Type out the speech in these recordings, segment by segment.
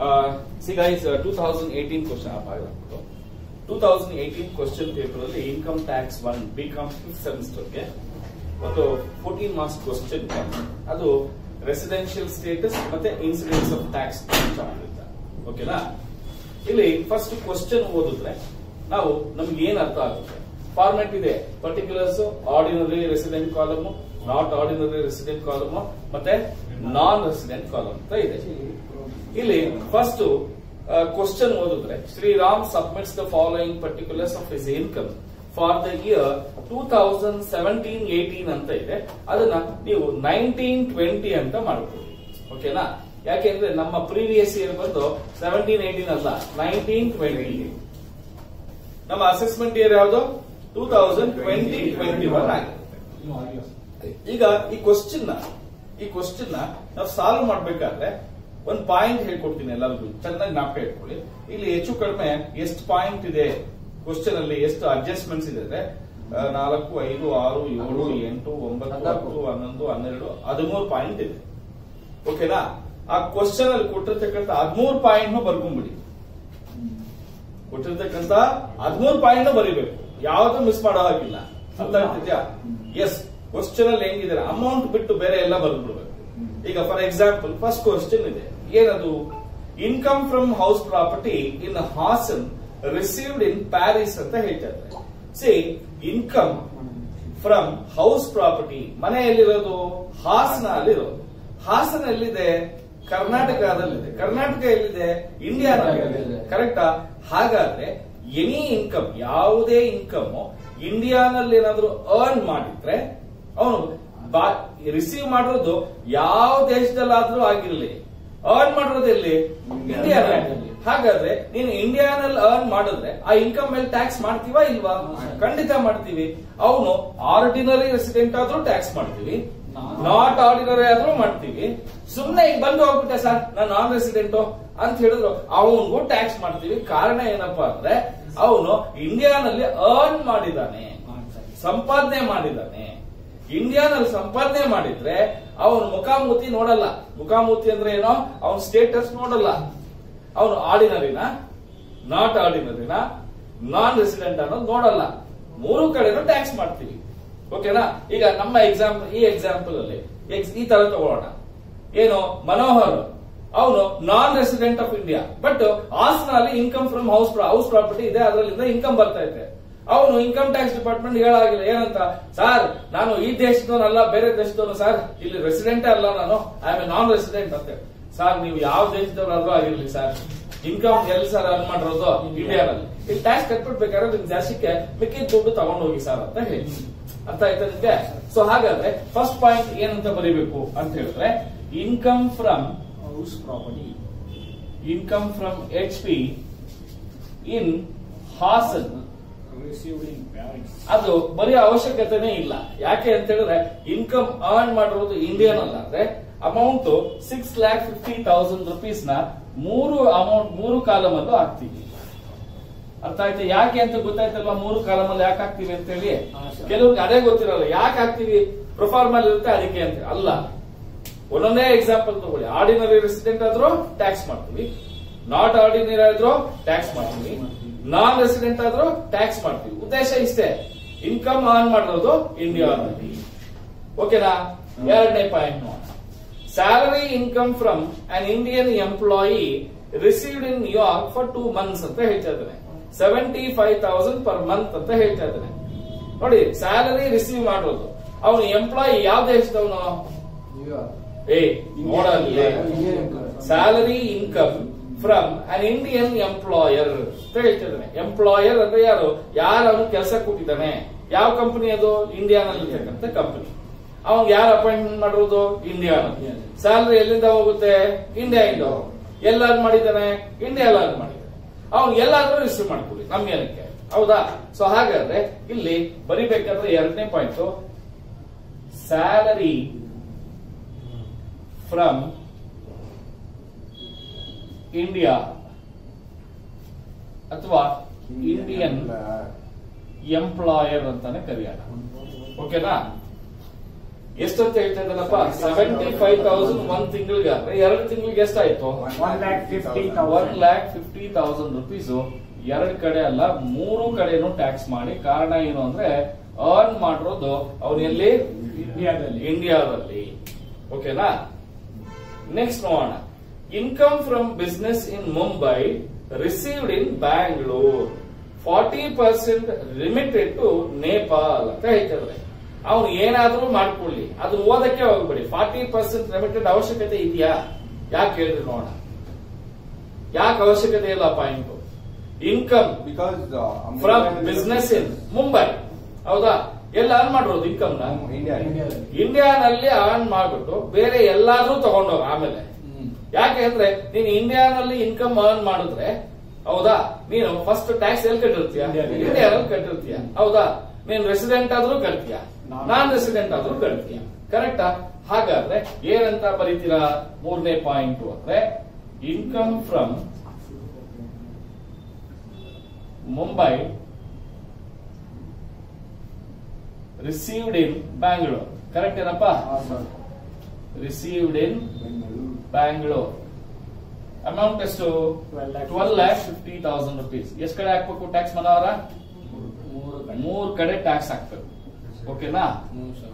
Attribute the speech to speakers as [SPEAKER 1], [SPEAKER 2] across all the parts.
[SPEAKER 1] C guys two thousand eighteen question two thousand eighteen question paper ಅಲ್ಲಿ income tax one B com fifth ಸೆಮಿಸ್ಟರ್ಗೆ ಒಂದು fourteen marks question ಅದು residential status ಮತ್ತೆ incidence of tax ಮಾಡಿರ್ತಾರೆ ಓಕೆನಾ ಇಲ್ಲಿ first question ಓದಿದ್ರೆ ನಾವು ನಮ್ಗೆ ಏನ್ ಅರ್ಥ ಆಗುತ್ತೆ ಫಾರ್ಮೆಟ್ ಇದೆ particulars ordinary resident column not ordinary resident column ಮತ್ತೆ ನಾನ್ ರೆಸಿಡೆಂಟ್ ಕಾಲಮ್ ಅಂತ ಇದೆ ಇಲ್ಲಿ ಫಸ್ಟ್ ಕ್ವಶನ್ ಓದಿದ್ರೆ Shriram submits the following particulars of his income for the year two thousand seventeen eighteen ಅಂತ ಇದೆ ಅದನ್ನ ನೀವು ನೈನ್ಟೀನ್ ಟ್ವೆಂಟಿ ಅಂತ ಮಾಡ್ಕೊಳ್ಳಿ ಓಕೆನಾ ಯಾಕೆಂದ್ರೆ ನಮ್ಮ ಪ್ರೀವಿಯಸ್ ಇಯರ್ ಬಂದು ಸೆವೆಂಟೀನ್ ಏಟೀನ್ ಅಲ್ಲ ನೈನ್ಟೀನ್ ಟ್ವೆಂಟಿ ನಮ್ಮ ಅಸೆಸ್ಮೆಂಟ್ ಇಯರ್ ಯಾವುದು two thousand twenty twenty one ಆಗಿರುತ್ತೆ ಈಗ ಈ ಕ್ವಶನ್ ನ ಈ ಕ್ವಶನ್ ನ ನಾವು ಸಾಲ್ವ್ ಮಾಡ್ಬೇಕಾದ್ರೆ ಒಂದ್ ಪಾಯಿಂಟ್ ಹೇಳ್ಕೊಡ್ತೀನಿ ಎಲ್ಲರಿಗೂ ಚೆನ್ನಾಗಿ ಜ್ಞಾಪಕ ಇಟ್ಕೊಳ್ಳಿ ಇಲ್ಲಿ ಹೆಚ್ಚು ಕಡಿಮೆ ಎಷ್ಟು ಪಾಯಿಂಟ್ ಇದೆ ಕ್ವಶನ್ ಅಲ್ಲಿ ಎಷ್ಟು ಅಡ್ಜಸ್ಟ್ಮೆಂಟ್ಸ್ ಇದೆ ಅಂದ್ರೆ ಆ, ನಾಲ್ಕು ಐದು ಆರು ಏಳು ಎಂಟು ಒಂಬತ್ತು ಹತ್ತು ಹನ್ನೊಂದು ಹನ್ನೆರಡು ಹದಿಮೂರು ಪಾಯಿಂಟ್ ಇದೆ ಓಕೆನಾ ಆ ಕ್ವಶನ್ ಅಲ್ಲಿ ಕೊಟ್ಟಿರ್ತಕ್ಕಂಥ ಹದಿಮೂರು ಪಾಯಿಂಟ್ ಬರ್ಕೊಂಡ್ಬಿಡಿ ಕೊಟ್ಟಿರ್ತಕ್ಕಂಥ ಹದಿಮೂರು ಪಾಯಿಂಟ್ ಬರಿಬೇಕು ಯಾವ್ದು ಮಿಸ್ ಮಾಡೋ ಹಾಗಿಲ್ಲ ಅರ್ಥ ಆಗ್ತಿದ್ಯಾ ಎಸ್ ಕ್ವಶನ್ ಅಲ್ಲಿ ಹೆಂಗಿದ್ರೆ ಅಮೌಂಟ್ ಬಿಟ್ಟು ಬೇರೆ ಎಲ್ಲ ಬರ್ಬಿಡ್ಬೇಕು ಈಗ ಫಾರ್ ಎಕ್ಸಾಂಪಲ್ ಫಸ್ಟ್ ಕ್ವಶನ್ ಇದೆ ಏನದು income from house property in Hassan received in Paris ಅಂತ ಹೇಳ್ತಾ ಇದ್ದಾರೆ see income from house property ಮನೆ ಎಲ್ಲಿರೋದು ಹಾಸನ ಅಲ್ಲಿರೋದು ಹಾಸನ ಎಲ್ಲಿದೆ ಕರ್ನಾಟಕದಲ್ಲಿದೆ ಕರ್ನಾಟಕ ಎಲ್ಲಿದೆ ಇಂಡಿಯಾನಲ್ಲಿದೆ ಕರೆಕ್ಟಾ ಹಾಗಾದ್ರೆ ಎನಿ ಇನ್ಕಮ್ ಯಾವುದೇ ಇನ್ಕಮ್ ಇಂಡಿಯಾನಲ್ಲಿ ಏನಾದ್ರೂ ಅರ್ನ್ ಮಾಡಿದ್ರೆ ಅವನು ರಿಸೀವ್ ಮಾಡಿರೋದು ಯಾವ ದೇಶದಲ್ಲಾದ್ರೂ ಆಗಿರ್ಲಿ ಅರ್ನ್ ಮಾಡಿರೋದು ಎಲ್ಲಿ ಇಂಡಿಯಾನಲ್ಲಿ ಹಾಗಾದ್ರೆ ನೀನು ಇಂಡಿಯಾನಲ್ಲಿ ಅರ್ನ್ ಮಾಡಿದ್ರೆ ಆ ಇನ್ಕಮ್ ಮೇಲೆ ಟ್ಯಾಕ್ಸ್ ಮಾಡ್ತೀವಾ ಇಲ್ವಾ ಖಂಡಿತ ಮಾಡ್ತೀವಿ ಅವನು ಆರ್ಡಿನರಿ ರೆಸಿಡೆಂಟ್ ಆದ್ರೂ ಟ್ಯಾಕ್ಸ್ ಮಾಡ್ತೀವಿ ನಾಟ್ ಆರ್ಡಿನರಿ ಆದ್ರೂ ಮಾಡ್ತೀವಿ ಸುಮ್ನೆ ಈಗ ಬಂದು ಹೋಗ್ಬಿಟ್ಟೆ ಸರ್ ನಾನು ನಾನ್ ರೆಸಿಡೆಂಟ್ ಅಂತ ಹೇಳಿದ್ರು ಅವನಿಗೂ ಟ್ಯಾಕ್ಸ್ ಮಾಡ್ತೀವಿ ಕಾರಣ ಏನಪ್ಪಾ ಅಂದ್ರೆ ಅವನು ಇಂಡಿಯಾನಲ್ಲಿ ಅರ್ನ್ ಮಾಡಿದಾನೆ ಸಂಪಾದನೆ ಮಾಡಿದಾನೆ ಇಂಡಿಯಾನಲ್ಲಿ ಸಂಪಾದನೆ ಮಾಡಿದ್ರೆ ಅವನು ಮುಖಾಮೂತಿ ನೋಡಲ್ಲ ಮುಖಾಮೂತಿ ಅಂದ್ರೆ ಏನೋ ಅವನ ಸ್ಟೇಟಸ್ ನೋಡಲ್ಲ ಅವನು ಆರ್ಡಿನರಿನ ನಾಟ್ ಆರ್ಡಿನರಿನ ನಾನ್ ರೆಸಿಡೆಂಟ್ ಅನ್ನೋದು ನೋಡಲ್ಲ ಮೂರು ಕಡೆನೂ ಟ್ಯಾಕ್ಸ್ ಮಾಡ್ತೀವಿ ಓಕೆನಾ ಈಗ ನಮ್ಮ ಎಕ್ಸಾಂಪಲ್ ಈ ಎಕ್ಸಾಂಪಲ್ ಅಲ್ಲಿ ex- ಈ ತರ ತಗೊಳ್ಳೋಣ ಏನು ಮನೋಹರ್ ಅವನು non resident of India but ಹಾಸನಲ್ಲಿ income from house house property ಇದೆ ಅದರಲ್ಲಿಂದ ಇನ್ಕಮ್ ಬರ್ತಾ ಇದೆ ಅವನು ಇನ್ಕಮ್ ಟ್ಯಾಕ್ಸ್ ಡಿಪಾರ್ಟ್ಮೆಂಟ್ ಹೇಳಾಗಿಲ್ಲ ಏನಂತ ಸರ್ ನಾನು ಈ ದೇಶದವನಲ್ಲ ಬೇರೆ ದೇಶದವನು ಸರ್ ಇಲ್ಲಿ ರೆಸಿಡೆಂಟೇ ಅಲ್ಲ ನಾನು ಐ ಆಮ್ ನಾನ್ ರೆಸಿಡೆಂಟ್ ಅಂತ ಸರ್ ನೀವು ಯಾವ ದೇಶದವರಾದ್ರೂ ಆಗಿರ್ಲಿ ಸರ್ ಇನ್ಕಮ್ ಎಲ್ಲಿ ಸರ್ ಅರ್ನ್ ಮಾಡಿರೋದು ಇಂಡಿಯಾನಲ್ಲಿ ಇಲ್ಲಿ ಟ್ಯಾಕ್ಸ್ ಕಟ್ಬಿಡ್ಬೇಕಾದ್ರೆ ನಿಮ್ ಜಾಸ್ತಿಗೆ ಮಿಕ್ಕಿದ ದುಡ್ಡು ತಗೊಂಡು ಹೋಗಿ ಸರ್ ಅಂತ ಹೇಳಿ ಅರ್ಥ ಆಯ್ತಾ ನಿಮ್ಗೆ ಸೊ ಹಾಗಾದ್ರೆ ಫಸ್ಟ್ ಪಾಯಿಂಟ್ ಏನಂತ ಬರೀಬೇಕು ಅಂತ ಹೇಳಿದ್ರೆ income from
[SPEAKER 2] house property
[SPEAKER 1] income from H P in Hassan
[SPEAKER 2] received in Paris
[SPEAKER 1] ಅದು ಬರೀ ಅವಶ್ಯಕತೆನೇ ಇಲ್ಲ ಯಾಕೆ ಅಂತ ಹೇಳಿದ್ರೆ ಇನ್ಕಮ್ ಅರ್ನ್ ಮಾಡಿರೋದು ಇಂಡಿಯನ್ ಅಲ್ಲ ಅಂದ್ರೆ amount six lakh fifty thousand rupees ನ ಮೂರು ಅಮೌಂಟ್ ಮೂರು ಕಾಲಮ್ ಅಲ್ಲೂ ಹಾಕ್ತೀವಿ ಅರ್ಥ ಆಯ್ತಾ ಯಾಕೆ ಅಂತ ಗೊತ್ತಾಯ್ತಲ್ವಾ ಮೂರು ಕಾಲಮ್ ಅಲ್ಲಿ ಯಾಕೆ ಹಾಕ್ತಿವಿ ಅಂತ ಹೇಳಿ
[SPEAKER 2] ಹಾ, ಸರ್.
[SPEAKER 1] ಕೆಲವ್ರಿಗೆ ಅದೇ ಗೊತ್ತಿರಲ್ಲ ಯಾಕೆ ಹಾಕ್ತಿವಿ ಪ್ರೊಫಾರ್ಮಲ್ ಇರುತ್ತೆ ಅದಕ್ಕೆ ಅಂತ ಅಲ್ಲ ಒಂದೊಂದೇ ಎಕ್ಸಾಂಪಲ್ ತಗೊಳ್ಳಿ ಆರ್ಡಿನರಿ ರೆಸಿಡೆಂಟ್ ಆದ್ರೂ ಟ್ಯಾಕ್ಸ್ ಮಾಡ್ತೀವಿ ನಾಟ್ ಆರ್ಡಿನರಿ ಆದ್ರೂ ಟ್ಯಾಕ್ಸ್ ಮಾಡ್ತೀವಿ ನಾನ್ ರೆಸಿಡೆಂಟ್ ಆದ್ರೂ ಟ್ಯಾಕ್ಸ್ ಮಾಡ್ತೀವಿ ಉದ್ದೇಶ ಇಷ್ಟೇ ಇನ್ಕಮ್ ಆನ್ ಮಾಡಿರೋದು ಇಂಡಿಯಾದಲ್ಲಿ ಓಕೆನಾ ಎರಡನೇ ಪಾಯಿಂಟ್ ನೋಡೋಣ salary income from an Indian employee received in New York for two months ಅಂತ ಹೇಳ್ತಾ ಇದ್ದಾನೆ seventy five thousand per month ಅಂತ ಹೇಳ್ತಾ ಇದ್ದಾನೆ ನೋಡಿ ಸ್ಯಾಲರಿ ರಿಸೀವ್ ಮಾಡೋದು ಅವನು ಎಂಪ್ಲಾಯಿ ಯಾವ ದೇಶದವನು ಏ ನೋಡಲ್ಲಿ salary income from an Indian employer ಅಂತ ಹೇಳ್ತಿದ್ದಾನೆ ಎಂಪ್ಲಾಯರ್ ಅಂದ್ರೆ ಯಾರು ಯಾರು ಅವನು ಕೆಲಸ ಕೊಟ್ಟಿದ್ದಾನೆ ಯಾವ ಕಂಪನಿ ಅದು ಇಂಡಿಯಾನಲ್ಲಿ ಇರ್ತಕ್ಕಂಥ ಕಂಪನಿ ಅವನ್ ಯಾರು ಅಪಾಯಿಂಟ್ಮೆಂಟ್ ಮಾಡಿರೋದು ಇಂಡಿಯಾನಲ್ಲಿ ಸ್ಯಾಲರಿ ಎಲ್ಲಿಂದ ಹೋಗುತ್ತೆ ಇಂಡಿಯಾದಿಂದ ಹೋಗುತ್ತೆ ಎಲ್ಲ ಮಾಡಿದ್ದಾನೆ ಇಂಡಿಯಾ ಎಲ್ಲ ಮಾಡಿದ್ದಾನೆ ಅವ್ನು ಎಲ್ಲಾದ್ರೂ ರಿಸೀವ್ ಮಾಡ್ಕೊಳ್ಳಿ ನಮ್ಗೇನಕ್ಕೆ ಹೌದಾ ಸೊ ಹಾಗಾದ್ರೆ ಇಲ್ಲಿ ಬರಿಬೇಕಾದ್ರೆ ಎರಡನೇ ಪಾಯಿಂಟ್ ಸ್ಯಾಲರಿ ಫ್ರಮ್ ಇಂಡಿಯಾ ಅಥವಾ ಇಂಡಿಯನ್ ಎಂಪ್ಲಾಯರ್ ಅಂತಾನೆ ಕರೆಯೋಣ ಓಕೆನಾ ಎಷ್ಟಂತ ಹೇಳ್ತಾ ಇದ್ದಾನಪ್ಪ ಸೆವೆಂಟಿ ಫೈವ್ ತೌಸಂಡ್ ಒಂದ್ ತಿಂಗಳಿಗೆ ಆದ್ರೆ ಎರಡು ತಿಂಗಳಿಗೆ ಎಷ್ಟಾಯ್ತು
[SPEAKER 2] One lakh fifty
[SPEAKER 1] one
[SPEAKER 2] thousand.
[SPEAKER 1] Lakh fifty thousand rupees ಎರಡ್ ಕಡೆ ಅಲ್ಲ ಮೂರು ಕಡೆನೂ ಟ್ಯಾಕ್ಸ್ ಮಾಡಿ ಕಾರಣ ಏನು ಅಂದ್ರೆ ಅರ್ನ್ ಮಾಡಿರೋದು ಅವನು ಎಲ್ಲಿ
[SPEAKER 2] ಇಂಡಿಯಾದಲ್ಲಿ.
[SPEAKER 1] ಇಂಡಿಯಾದಲ್ಲಿ ಓಕೆನಾ ನೆಕ್ಸ್ಟ್ ನೋಡೋಣ income from business in Mumbai received in Bangalore forty percent limited to Nepal ಅಂತ ಹೇಳ್ತಿದ್ರೆ ಅವನು ಏನಾದ್ರೂ ಮಾಡ್ಕೊಳ್ಳಿ ಅದು ಓದಕ್ಕೆ ಹೋಗ್ಬೇಡಿ ಫಾರ್ಟಿ ಪರ್ಸೆಂಟ್ ಲಿಮಿಟೆಡ್ ಅವಶ್ಯಕತೆ ಇದೆಯಾ ಯಾಕೆ ಹೇಳಿದ್ರು ನೋಡೋಣ ಯಾಕೆ ಅವಶ್ಯಕತೆ ಇಲ್ಲ point income
[SPEAKER 3] Because uh,
[SPEAKER 1] from
[SPEAKER 3] America-
[SPEAKER 1] business in Mumbai ಹೌದಾ ಎಲ್ಲ ಅರ್ನ್ ಮಾಡಿರೋದು ಇನ್ಕಮ್ ನ
[SPEAKER 3] ಹ್ಮ್, India.
[SPEAKER 2] ಇಂಡಿಯಾದಲ್ಲಿ.
[SPEAKER 1] ಇಂಡಿಯಾನಲ್ಲಿ ಅರ್ನ್ ಮಾಡ್ಬಿಟ್ಟು ಬೇರೆ ಎಲ್ಲಾದ್ರೂ ತಗೊಂಡೋಗ ಆಮೇಲೆ ಯಾಕೆ ಅಂದ್ರೆ ನೀನು ಇಂಡಿಯಾನಲ್ಲಿ ಇನ್ಕಮ್ ಅರ್ನ್ ಮಾಡಿದ್ರೆ ಹೌದಾ ನೀನು ಫಸ್ಟ್ ಟ್ಯಾಕ್ಸ್ ಎಲ್ಲಿ ಕಟ್ಟಿರ್ತೀಯ
[SPEAKER 2] ಇಂಡಿಯಾದಲ್ಲಿ.
[SPEAKER 1] ಇಂಡಿಯಾದಲ್ಲಿ ಕಟ್ಟಿರ್ತೀಯ ಹೌದಾ ನೀನ್ ರೆಸಿಡೆಂಟ್ ಆದ್ರೂ ಕಟ್ತೀಯ
[SPEAKER 2] ನಾನ್-
[SPEAKER 1] ನಾನ್ ರೆಸಿಡೆಂಟ್ ಆದ್ರೂ ಕಟ್ತೀಯ ಕರೆಕ್ಟಾ ಹಾಗಾದ್ರೆ ಏನಂತ ಬರೀತೀರಾ ಮೂರನೇ ಪಾಯಿಂಟ್ ಅಂದ್ರೆ income from Mumbai received in Bangalore correct ಏನಪ್ಪ
[SPEAKER 2] ಹಾ, sir.
[SPEAKER 1] Received in Bangalore amount ಎಷ್ಟು
[SPEAKER 2] 12 lakh.
[SPEAKER 1] Twelve lakh fifty thousand rupees ಎಷ್ಟು ಕಡೆ ಹಾಕ್ಬೇಕು ಟ್ಯಾಕ್ಸ್ ಮನವರ
[SPEAKER 2] ಮೂರು ಕಡೆ.
[SPEAKER 1] ಮೂರ್ ಕಡೆ ಟ್ಯಾಕ್ಸ್ ಹಾಕ್ಬೇಕು ಓಕೆನಾ
[SPEAKER 2] ಹ್ಮ್, ಸರ್.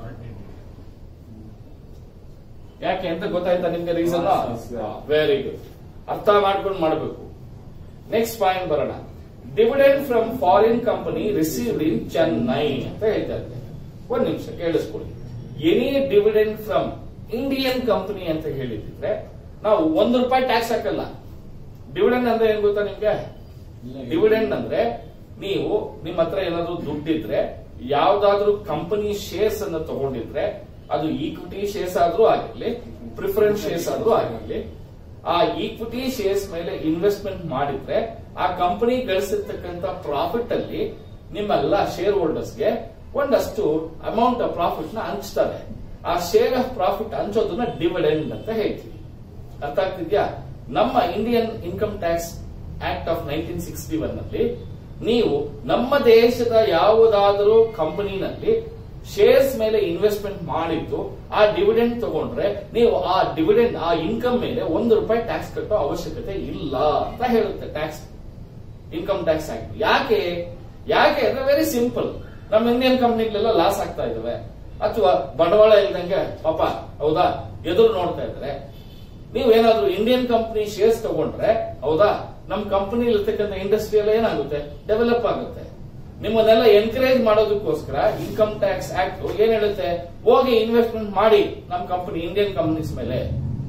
[SPEAKER 1] ಯಾಕೆ ಅಂತ ಗೊತ್ತಾಯ್ತಾ ನಿಮ್ಗೆ ರೀಸನ್
[SPEAKER 2] ಹಾ, ಸರ್.
[SPEAKER 1] ವೆರಿ ಗುಡ್ ಅರ್ಥ ಮಾಡ್ಕೊಂಡು ಮಾಡಬೇಕು ನೆಕ್ಸ್ಟ್ ಪಾಯಿಂಟ್ ಬರೋಣ dividend from foreign company received in Chennai ಅಂತ ಹೇಳ್ತಾ ಇದ್ದಾರೆ ಒಂದ್ ನಿಮಿಷ ಕೇಳಿಸ್ಕೊಳ್ಳಿ any dividend from Indian company ಅಂತ ಹೇಳಿದ್ರೆ ನಾವು ಒಂದು ರೂಪಾಯಿ ಟ್ಯಾಕ್ಸ್ ಹಾಕಲ್ಲ ಡಿವಿಡೆಂಡ್ ಅಂದ್ರೆ ಏನ್ ಗೊತ್ತಾ ನಿಮ್ಗೆ
[SPEAKER 2] ಇಲ್ಲ,
[SPEAKER 1] ಡಿವಿಡೆಂಡ್ ಅಂದ್ರೆ ನೀವು ನಿಮ್ಮ ಹತ್ರ ಏನಾದ್ರೂ ದುಡ್ಡಿದ್ರೆ ಯಾವ್ದಾದ್ರೂ ಕಂಪನಿ ಶೇರ್ಸ್ ಅನ್ನ ತಗೊಂಡಿದ್ರೆ ಅದು ಈಕ್ವಿಟಿ ಶೇರ್ಸ್ ಆದ್ರೂ ಆಗಿರ್ಲಿ ಪ್ರಿಫರೆನ್ಸ್ ಶೇರ್ಸ್ ಆದ್ರೂ ಆಗಿರ್ಲಿ ಆ ಈಕ್ವಿಟಿ ಶೇರ್ಸ್ ಮೇಲೆ ಇನ್ವೆಸ್ಟ್ಮೆಂಟ್ ಮಾಡಿದ್ರೆ ಆ ಕಂಪನಿ ಗಳಿಸಿರ್ತಕ್ಕಂತ ಪ್ರಾಫಿಟ್ ಅಲ್ಲಿ ನಿಮ್ಮೆಲ್ಲ ಶೇರ್ ಹೋಲ್ಡರ್ಸ್ಗೆ ಒಂದಷ್ಟು ಅಮೌಂಟ್ ಆಫ್ ಪ್ರಾಫಿಟ್ ನ ಹಂಚ್ತಾರೆ ಆ ಶೇರ್ ಆಫ್ ಪ್ರಾಫಿಟ್ ಹಂಚೋದನ್ನ ಡಿವಿಡೆಂಡ್ ಅಂತ ಹೇಳ್ತೀವಿ ಅರ್ಥ ಆಗ್ತಿದ್ಯಾ ನಮ್ಮ Indian income tax act of nineteen sixty one ನಲ್ಲಿ ನೀವು ನಮ್ಮ ದೇಶದ ಯಾವುದಾದರೂ ಕಂಪನಿನಲ್ಲಿ ಶೇರ್ಸ್ ಮೇಲೆ ಇನ್ವೆಸ್ಟ್ಮೆಂಟ್ ಮಾಡಿದ್ದು ಆ ಡಿವಿಡೆಂಡ್ ತಗೊಂಡ್ರೆ ನೀವು ಆ ಡಿವಿಡೆಂಡ್ ಆ ಇನ್ಕಮ್ ಮೇಲೆ ಒಂದು ರೂಪಾಯಿ ಟ್ಯಾಕ್ಸ್ ಕಟ್ಟೋ ಅವಶ್ಯಕತೆ ಇಲ್ಲ ಅಂತ ಹೇಳುತ್ತೆ ಟ್ಯಾಕ್ಸ್ ಇನ್ಕಮ್ ಟ್ಯಾಕ್ಸ್ ಆಕ್ಟ್ ಯಾಕೆ ಯಾಕೆ ಅಂದ್ರೆ ವೆರಿ ಸಿಂಪಲ್ ನಮ್ಮ ಇಂಡಿಯನ್ ಕಂಪ್ನಿಗಳೆಲ್ಲ ಲಾಸ್ ಆಗ್ತಾ ಇದಾವೆ ಅಥವಾ ಬಂಡವಾಳ ಇಲ್ದಂಗೆ ಪಾಪ ಹೌದಾ ಎದುರು ನೋಡ್ತಾ ಇದ್ದಾರೆ ನೀವೇನಾದ್ರೂ ಇಂಡಿಯನ್ ಕಂಪನಿ ಶೇರ್ಸ್ ತಗೊಂಡ್ರೆ ಹೌದಾ ನಮ್ ಕಂಪನಿ ಇರ್ತಕ್ಕಂಥ ಇಂಡಸ್ಟ್ರಿ ಎಲ್ಲ ಏನಾಗುತ್ತೆ ಡೆವಲಪ್ ಆಗುತ್ತೆ ನಿಮ್ಮನ್ನೆಲ್ಲ ಎನ್ಕರೇಜ್ ಮಾಡೋದಕ್ಕೋಸ್ಕರ ಇನ್ಕಮ್ ಟ್ಯಾಕ್ಸ್ ಆಕ್ಟ್ ಏನ್ ಹೇಳುತ್ತೆ ಹೋಗಿ ಇನ್ವೆಸ್ಟ್ಮೆಂಟ್ ಮಾಡಿ ನಮ್ ಕಂಪನಿ ಇಂಡಿಯನ್ ಕಂಪನೀಸ್ ಮೇಲೆ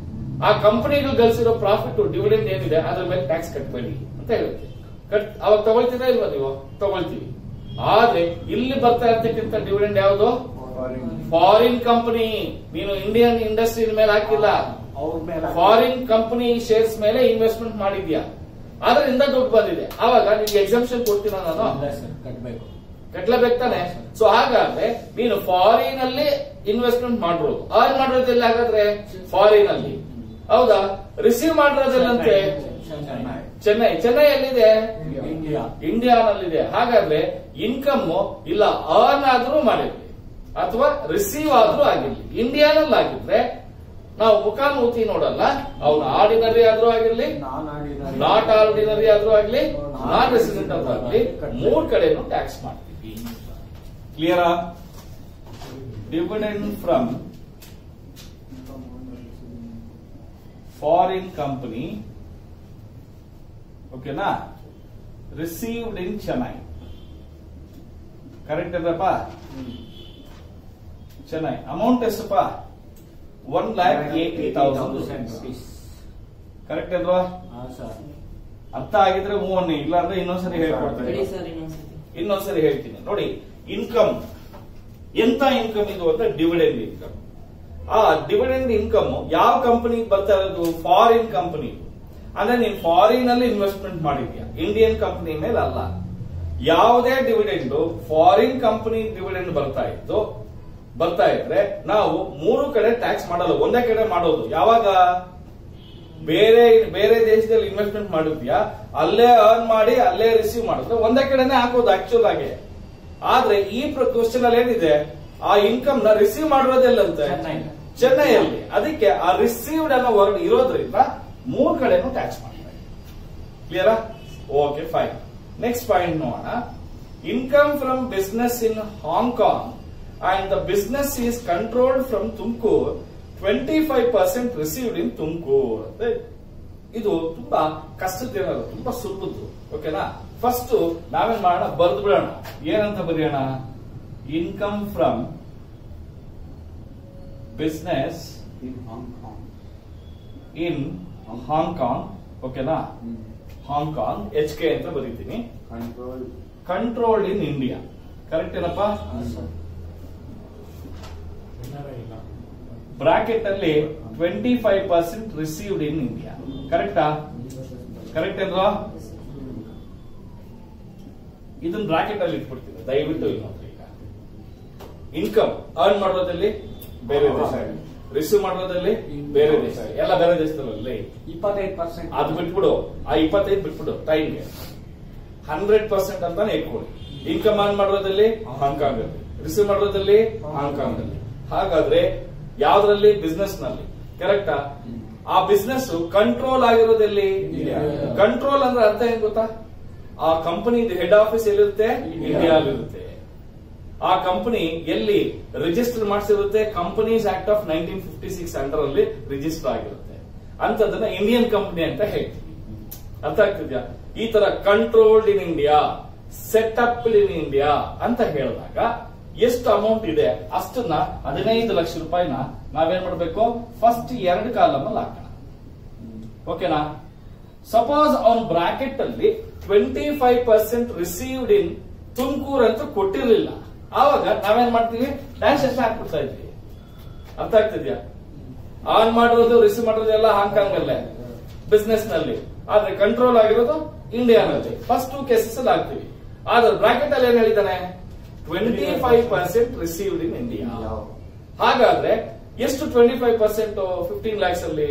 [SPEAKER 1] ಆ ಕಂಪನಿಗಳು ಗಳಿಸಿರೋ ಪ್ರಾಫಿಟ್ ಡಿವಿಡೆಂಡ್ ಏನಿದೆ ಅದ್ರ ಮೇಲೆ ಟ್ಯಾಕ್ಸ್ ಕಟ್ಬೇಡಿ ಅಂತ ಹೇಳುತ್ತೆ ಕಟ್ ಅವಾಗ ತಗೊಳ್ತೀರಾ ಇಲ್ವಾ ನೀವು ತಗೊಳ್ತೀವಿ ಆದ್ರೆ ಇಲ್ಲಿ ಬರ್ತಾ ಇರ್ತಕ್ಕಂಥ ಡಿವಿಡೆಂಡ್ ಯಾವುದು
[SPEAKER 3] Foreign.
[SPEAKER 1] ಫಾರಿನ್ ಕಂಪನಿ ನೀನು ಇಂಡಿಯನ್ ಇಂಡಸ್ಟ್ರಿ ಮೇಲೆ ಹಾಕಿಲ್ಲ
[SPEAKER 2] ಅವ್ರ ಮೇಲೆ
[SPEAKER 1] ಫಾರಿನ್ ಕಂಪನಿ ಶೇರ್ಸ್ ಮೇಲೆ ಇನ್ವೆಸ್ಟ್ಮೆಂಟ್ ಮಾಡಿದ್ಯಾ ಅದರಿಂದ ದುಡ್ಡು ಬಂದಿದೆ ಅವಾಗ ನಿಮ್ಗೆ ಎಕ್ಸಾಮ್ಷನ್ ಕೊಡ್ತೀನ ನಾನು
[SPEAKER 2] ಇಲ್ಲ ಸರ್ ಕಟ್ಬೇಕು
[SPEAKER 1] ಕಟ್ಲೇಬೇಕು ತಾನೆ ಸೊ ಹಾಗಾದ್ರೆ ನೀನು ಫಾರಿನ್ ಅಲ್ಲಿ ಇನ್ವೆಸ್ಟ್ಮೆಂಟ್ ಮಾಡಿರೋದು ಅರ್ನ್ ಮಾಡಿರೋದಿಲ್ಲ ಹಾಗಾದ್ರೆ ಫಾರಿನ್ ಅಲ್ಲಿ ಹೌದಾ ರಿಸೀವ್ ಮಾಡಿರೋದಿಲ್ಲಂತೆ
[SPEAKER 2] ಚೆನ್ನೈ.
[SPEAKER 1] ಚೆನ್ನೈ ಚೆನ್ನೈ ಎಲ್ಲಿದೆ
[SPEAKER 2] ಇಂಡಿಯಾ
[SPEAKER 1] ಇಂಡಿಯಾನಲ್ಲಿದೆ ಹಾಗಾದ್ರೆ ಇನ್ಕಮ್ ಇಲ್ಲ ಅರ್ನ್ ಆದ್ರೂ ಮಾಡಿರ್ಲಿ ಅಥವಾ ರಿಸೀವ್ ಆದ್ರೂ ಆಗಿರ್ಲಿ ಇಂಡಿಯಾನಲ್ಲಿ ಆಗಿದ್ರೆ ನಾವು ಮುಖಾಮುಖಿ ನೋಡಲ್ಲ ಅವ್ನು ಆರ್ಡಿನರಿ ಆದ್ರೂ ಆಗಿರ್ಲಿ
[SPEAKER 2] ನಾನ್ ಆಡಿದ್ದಾರೆ
[SPEAKER 1] ನಾಟ್ ಆರ್ಡಿನರಿ ಆದ್ರೂ ಆಗ್ಲಿ ನಾನ್ ರೆಸಿಡೆಂಟ್ ಆದ್ರೂ ಆಗ್ಲಿ ಮೂರ್ ಕಡೆನೂ ಟ್ಯಾಕ್ಸ್ ಮಾಡ್ತೀವಿ ಕ್ಲಿಯರಾ ಡಿವಿಡೆಂಡ್ ಫ್ರಮ್ ಫಾರಿನ್ ಕಂಪನಿ ಓಕೆನಾ ರಿಸೀವ್ಡ್ ಇನ್ ಚೆನ್ನೈ ಕರೆಕ್ಟ್ ಅದಪ್ಪ ಚೆನ್ನೈ ಅಮೌಂಟ್ ಎಷ್ಟಪ್ಪ one lakh eighty thousand
[SPEAKER 2] rupees.
[SPEAKER 1] Correct ಅಲ್ವಾ
[SPEAKER 2] ಹಾ ಸರ್
[SPEAKER 1] ಅರ್ಥ ಆಗಿದ್ರೆ ಹ್ಞೂ ಅನ್ನಿ ಇಲ್ಲ ಅಂದ್ರೆ ಇನ್ನೊಂದ್ಸರಿ ಹೇಳ್ಕೊಡ್ತೀನಿ
[SPEAKER 4] ಹೇಳಿ ಸರ್ ಇನ್ನೊಂದ್ಸತಿ
[SPEAKER 1] ಇನ್ನೊಂದ್ಸರಿ ಹೇಳ್ತೀನಿ ನೋಡಿ ಇನ್ಕಮ್ ಎಂತ ಇನ್ಕಮ್ ಇದು ಅಂದ್ರೆ ಡಿವಿಡೆಂಡ್ ಇನ್ಕಮ್ ಆ ಡಿವಿಡೆಂಡ್ ಇನ್ಕಮ್ ಯಾವ ಕಂಪನಿ ಬರ್ತಾ ಇರೋದು ಫಾರಿನ್ ಕಂಪನಿ ಅಂದ್ರೆ ನೀನ್ ಫಾರಿನ್ ಅಲ್ಲಿ ಇನ್ವೆಸ್ಟ್ಮೆಂಟ್ ಮಾಡಿದ್ಯಾ ಇಂಡಿಯನ್ ಕಂಪನಿ ಮೇಲೆ ಅಲ್ಲ ಯಾವುದೇ ಡಿವಿಡೆಂಡ್ ಫಾರಿನ್ ಕಂಪನಿ ಡಿವಿಡೆಂಡ್ ಬರ್ತಾ ಇತ್ತು ಬರ್ತಾ ಇದ್ರೆ ನಾವು ಮೂರು ಕಡೆ ಟ್ಯಾಕ್ಸ್ ಮಾಡಲ್ಲ ಒಂದೇ ಕಡೆ ಮಾಡೋದು ಯಾವಾಗ ಬೇರೆ ಬೇರೆ ದೇಶದಲ್ಲಿ ಇನ್ವೆಸ್ಟ್ಮೆಂಟ್ ಮಾಡಿದ್ಯಾ ಅಲ್ಲೇ ಅರ್ನ್ ಮಾಡಿ ಅಲ್ಲೇ ರಿಸೀವ್ ಮಾಡಿದ್ರೆ ಒಂದೇ ಕಡೆನೆ ಹಾಕೋದು ಆಕ್ಚುಲ್ ಆಗಿ ಆದ್ರೆ ಈ ಕ್ವಶನ್ ಅಲ್ಲಿ ಏನಿದೆ ಆ ಇನ್ಕಮ್ ನ ರಿಸೀವ್ ಮಾಡಿರೋದೆಲ್ಲಂತೆ
[SPEAKER 2] ಚೆನ್ನೈ.
[SPEAKER 1] ಚೆನ್ನೈಯಲ್ಲಿ ಅದಕ್ಕೆ ಆ ರಿಸೀವ್ಡ್ ಅನ್ನೋ ವರ್ಡ್ ಇರೋದ್ರಿಂದ ಮೂರ್ ಕಡೆನೂ ಟ್ಯಾಕ್ಸ್ ಮಾಡ್ತಾರೆ ಕ್ಲಿಯರಾ ಓಕೆ ಫೈನ್ ನೆಕ್ಸ್ಟ್ ಪಾಯಿಂಟ್ ನೋಡೋಣ income from business in Hong Kong and the business is controlled from Tumakuru twenty five percent received in Tumakuru ಅಂತ ಇದೆ. ಇದು ತುಂಬಾ ಕಷ್ಟದ್ದೇನಲ್ಲ ತುಂಬಾ ಸುಲಭದ್ದು ಓಕೆನಾ ಫಸ್ಟ್ ನಾವೇನ್ ಮಾಡೋಣ ಬರೆದು ಬಿಡೋಣ ಏನಂತ ಬರೆಯೋಣ income from business
[SPEAKER 2] In Hong Kong.
[SPEAKER 1] In Hong Kong ಓಕೆನಾ
[SPEAKER 2] Hmm.
[SPEAKER 1] ಹಾಂಗ್ಕಾಂಗ್ ಎಚ್ ಕೆ ಅಂತ ಬರೀತೀನಿ
[SPEAKER 2] Control.
[SPEAKER 1] Controlled in India correct ಏನಪ್ಪಾ
[SPEAKER 2] Ah, sir.
[SPEAKER 1] ಬ್ರಾಕೆಟ್ ಅಲ್ಲಿ twenty five percent received in India ಕರೆಕ್ಟಾ ಕರೆಕ್ಟ್ ಅಲ್ವಾ ಇದನ್ನ ಬ್ರಾಕೆಟ್ ಅಲ್ಲಿ ಇಟ್ಬಿಡ್ತೀವಿ ದಯವಿಟ್ಟು ಇಲ್ಲಿ ನೋಡ್ರಿ ಈಗ ಇನ್ಕಮ್ ಅರ್ನ್ ಮಾಡೋದ್ರಲ್ಲಿ ಬೇರೆ ದೇಶ ರಿಸೀವ್ ಮಾಡೋದ್ರಲ್ಲಿ ಬೇರೆ ದೇಶ ಎಲ್ಲ ಬೇರೆ ದೇಶದಲ್ಲಿ
[SPEAKER 2] ಇಪ್ಪತ್ತೈದು ಪರ್ಸೆಂಟ್
[SPEAKER 1] ಅದು ಬಿಟ್ಬಿಡು ಆ ಇಪ್ಪತ್ತೈದು ಬಿಟ್ಬಿಡು ಟೈಮ್ಗೆ ಹಂಡ್ರೆಡ್ ಪರ್ಸೆಂಟ್ ಅಂತಾನೆ ಇಟ್ಕೊಳ್ಳಿ ಇನ್ಕಮ್ ಆನ್ ಮಾಡೋದ್ರಲ್ಲಿ ಹಾಂಗ್ಕಾಂಗ್ ಅಲ್ಲಿ ರಿಸೀವ್ ಮಾಡೋದ್ರಲ್ಲಿ ಹಾಂಗ್ಕಾಂಗ್ ಅಲ್ಲಿ ಹಾಗಾದ್ರೆ ಯಾವ್ದ್ರಲ್ಲಿ ಬಿಸ್ನೆಸ್ ನಲ್ಲಿ ಕರೆಕ್ಟಾ ಆ ಬಿಸ್ನೆಸ್ ಕಂಟ್ರೋಲ್ ಆಗಿರೋದಲ್ಲಿ
[SPEAKER 2] India.
[SPEAKER 1] ಕಂಟ್ರೋಲ್ ಅಂದ್ರೆ ಅರ್ಥ ಏನ್ ಗೊತ್ತಾ ಆ ಕಂಪನಿ ಹೆಡ್ ಆಫೀಸ್ ಎಲ್ಲಿರುತ್ತೆ
[SPEAKER 2] India.
[SPEAKER 1] ಇಂಡಿಯಾಲಿರುತ್ತೆ ಆ ಕಂಪನಿ ಎಲ್ಲಿ ರಿಜಿಸ್ಟರ್ ಮಾಡಿಸಿರುತ್ತೆ companies act of nineteen fifty six under ಅಲ್ಲಿ ರಿಜಿಸ್ಟರ್ ಆಗಿರುತ್ತೆ ಅಂತದನ್ನ ಇಂಡಿಯನ್ ಕಂಪನಿ ಅಂತ ಹೇಳ್ತೀವಿ ಅರ್ಥ ಆಗ್ತಿದ್ಯಾ ಈ ತರ controlled in India setup in India ಅಂತ ಹೇಳಿದಾಗ ಎಷ್ಟು ಅಮೌಂಟ್ ಇದೆ ಅಷ್ಟನ್ನ ಹದಿನೈದು ಲಕ್ಷ ರೂಪಾಯಿನ ನಾವೇನ್ ಮಾಡ್ಬೇಕು ಫಸ್ಟ್ ಎರಡು ಕಾಲಮ್ ಅಲ್ಲಿ ಹಾಕೋಣ ಓಕೆನಾ ಸಪೋಸ್ ಅವನ್ ಬ್ರಾಕೆಟ್ ಅಲ್ಲಿ twenty five percent received in Tumakuru ಅಂತ ಕೊಟ್ಟಿರ್ಲಿಲ್ಲ ಆವಾಗ ನಾವೇನ್ ಮಾಡ್ತೀವಿ ಡ್ಯಾಶ್ ಅಷ್ಟೇ ಹಾಕ್ಬಿಡ್ತಾ ಇದ್ವಿ ಅರ್ಥ ಆಗ್ತಿದ್ಯಾ ಆನ್ ಮಾಡಿರೋದು ರಿಸೀವ್ ಮಾಡಿರೋದು ಎಲ್ಲ ಹಾಂಗ್ಕಾಂಗ್ ಅಲ್ಲೇ ಬಿಸ್ನೆಸ್ ನಲ್ಲಿ ಆದ್ರೆ ಕಂಟ್ರೋಲ್ ಆಗಿರೋದು ಇಂಡಿಯಾನಲ್ಲಿ ಫಸ್ಟ್ ಟೂ ಕೇಸಸ್ ಅಲ್ಲಿ ಆಗ್ತೀವಿ ಆದ್ರೆ ಬ್ರಾಕೆಟ್ ಅಲ್ಲಿ ಏನ್ ಹೇಳಿದಾನೆ twenty five percent received in India ಹಾಗಾದ್ರೆ ಎಷ್ಟು twenty five percent fifteen lakhs ಅಲ್ಲಿ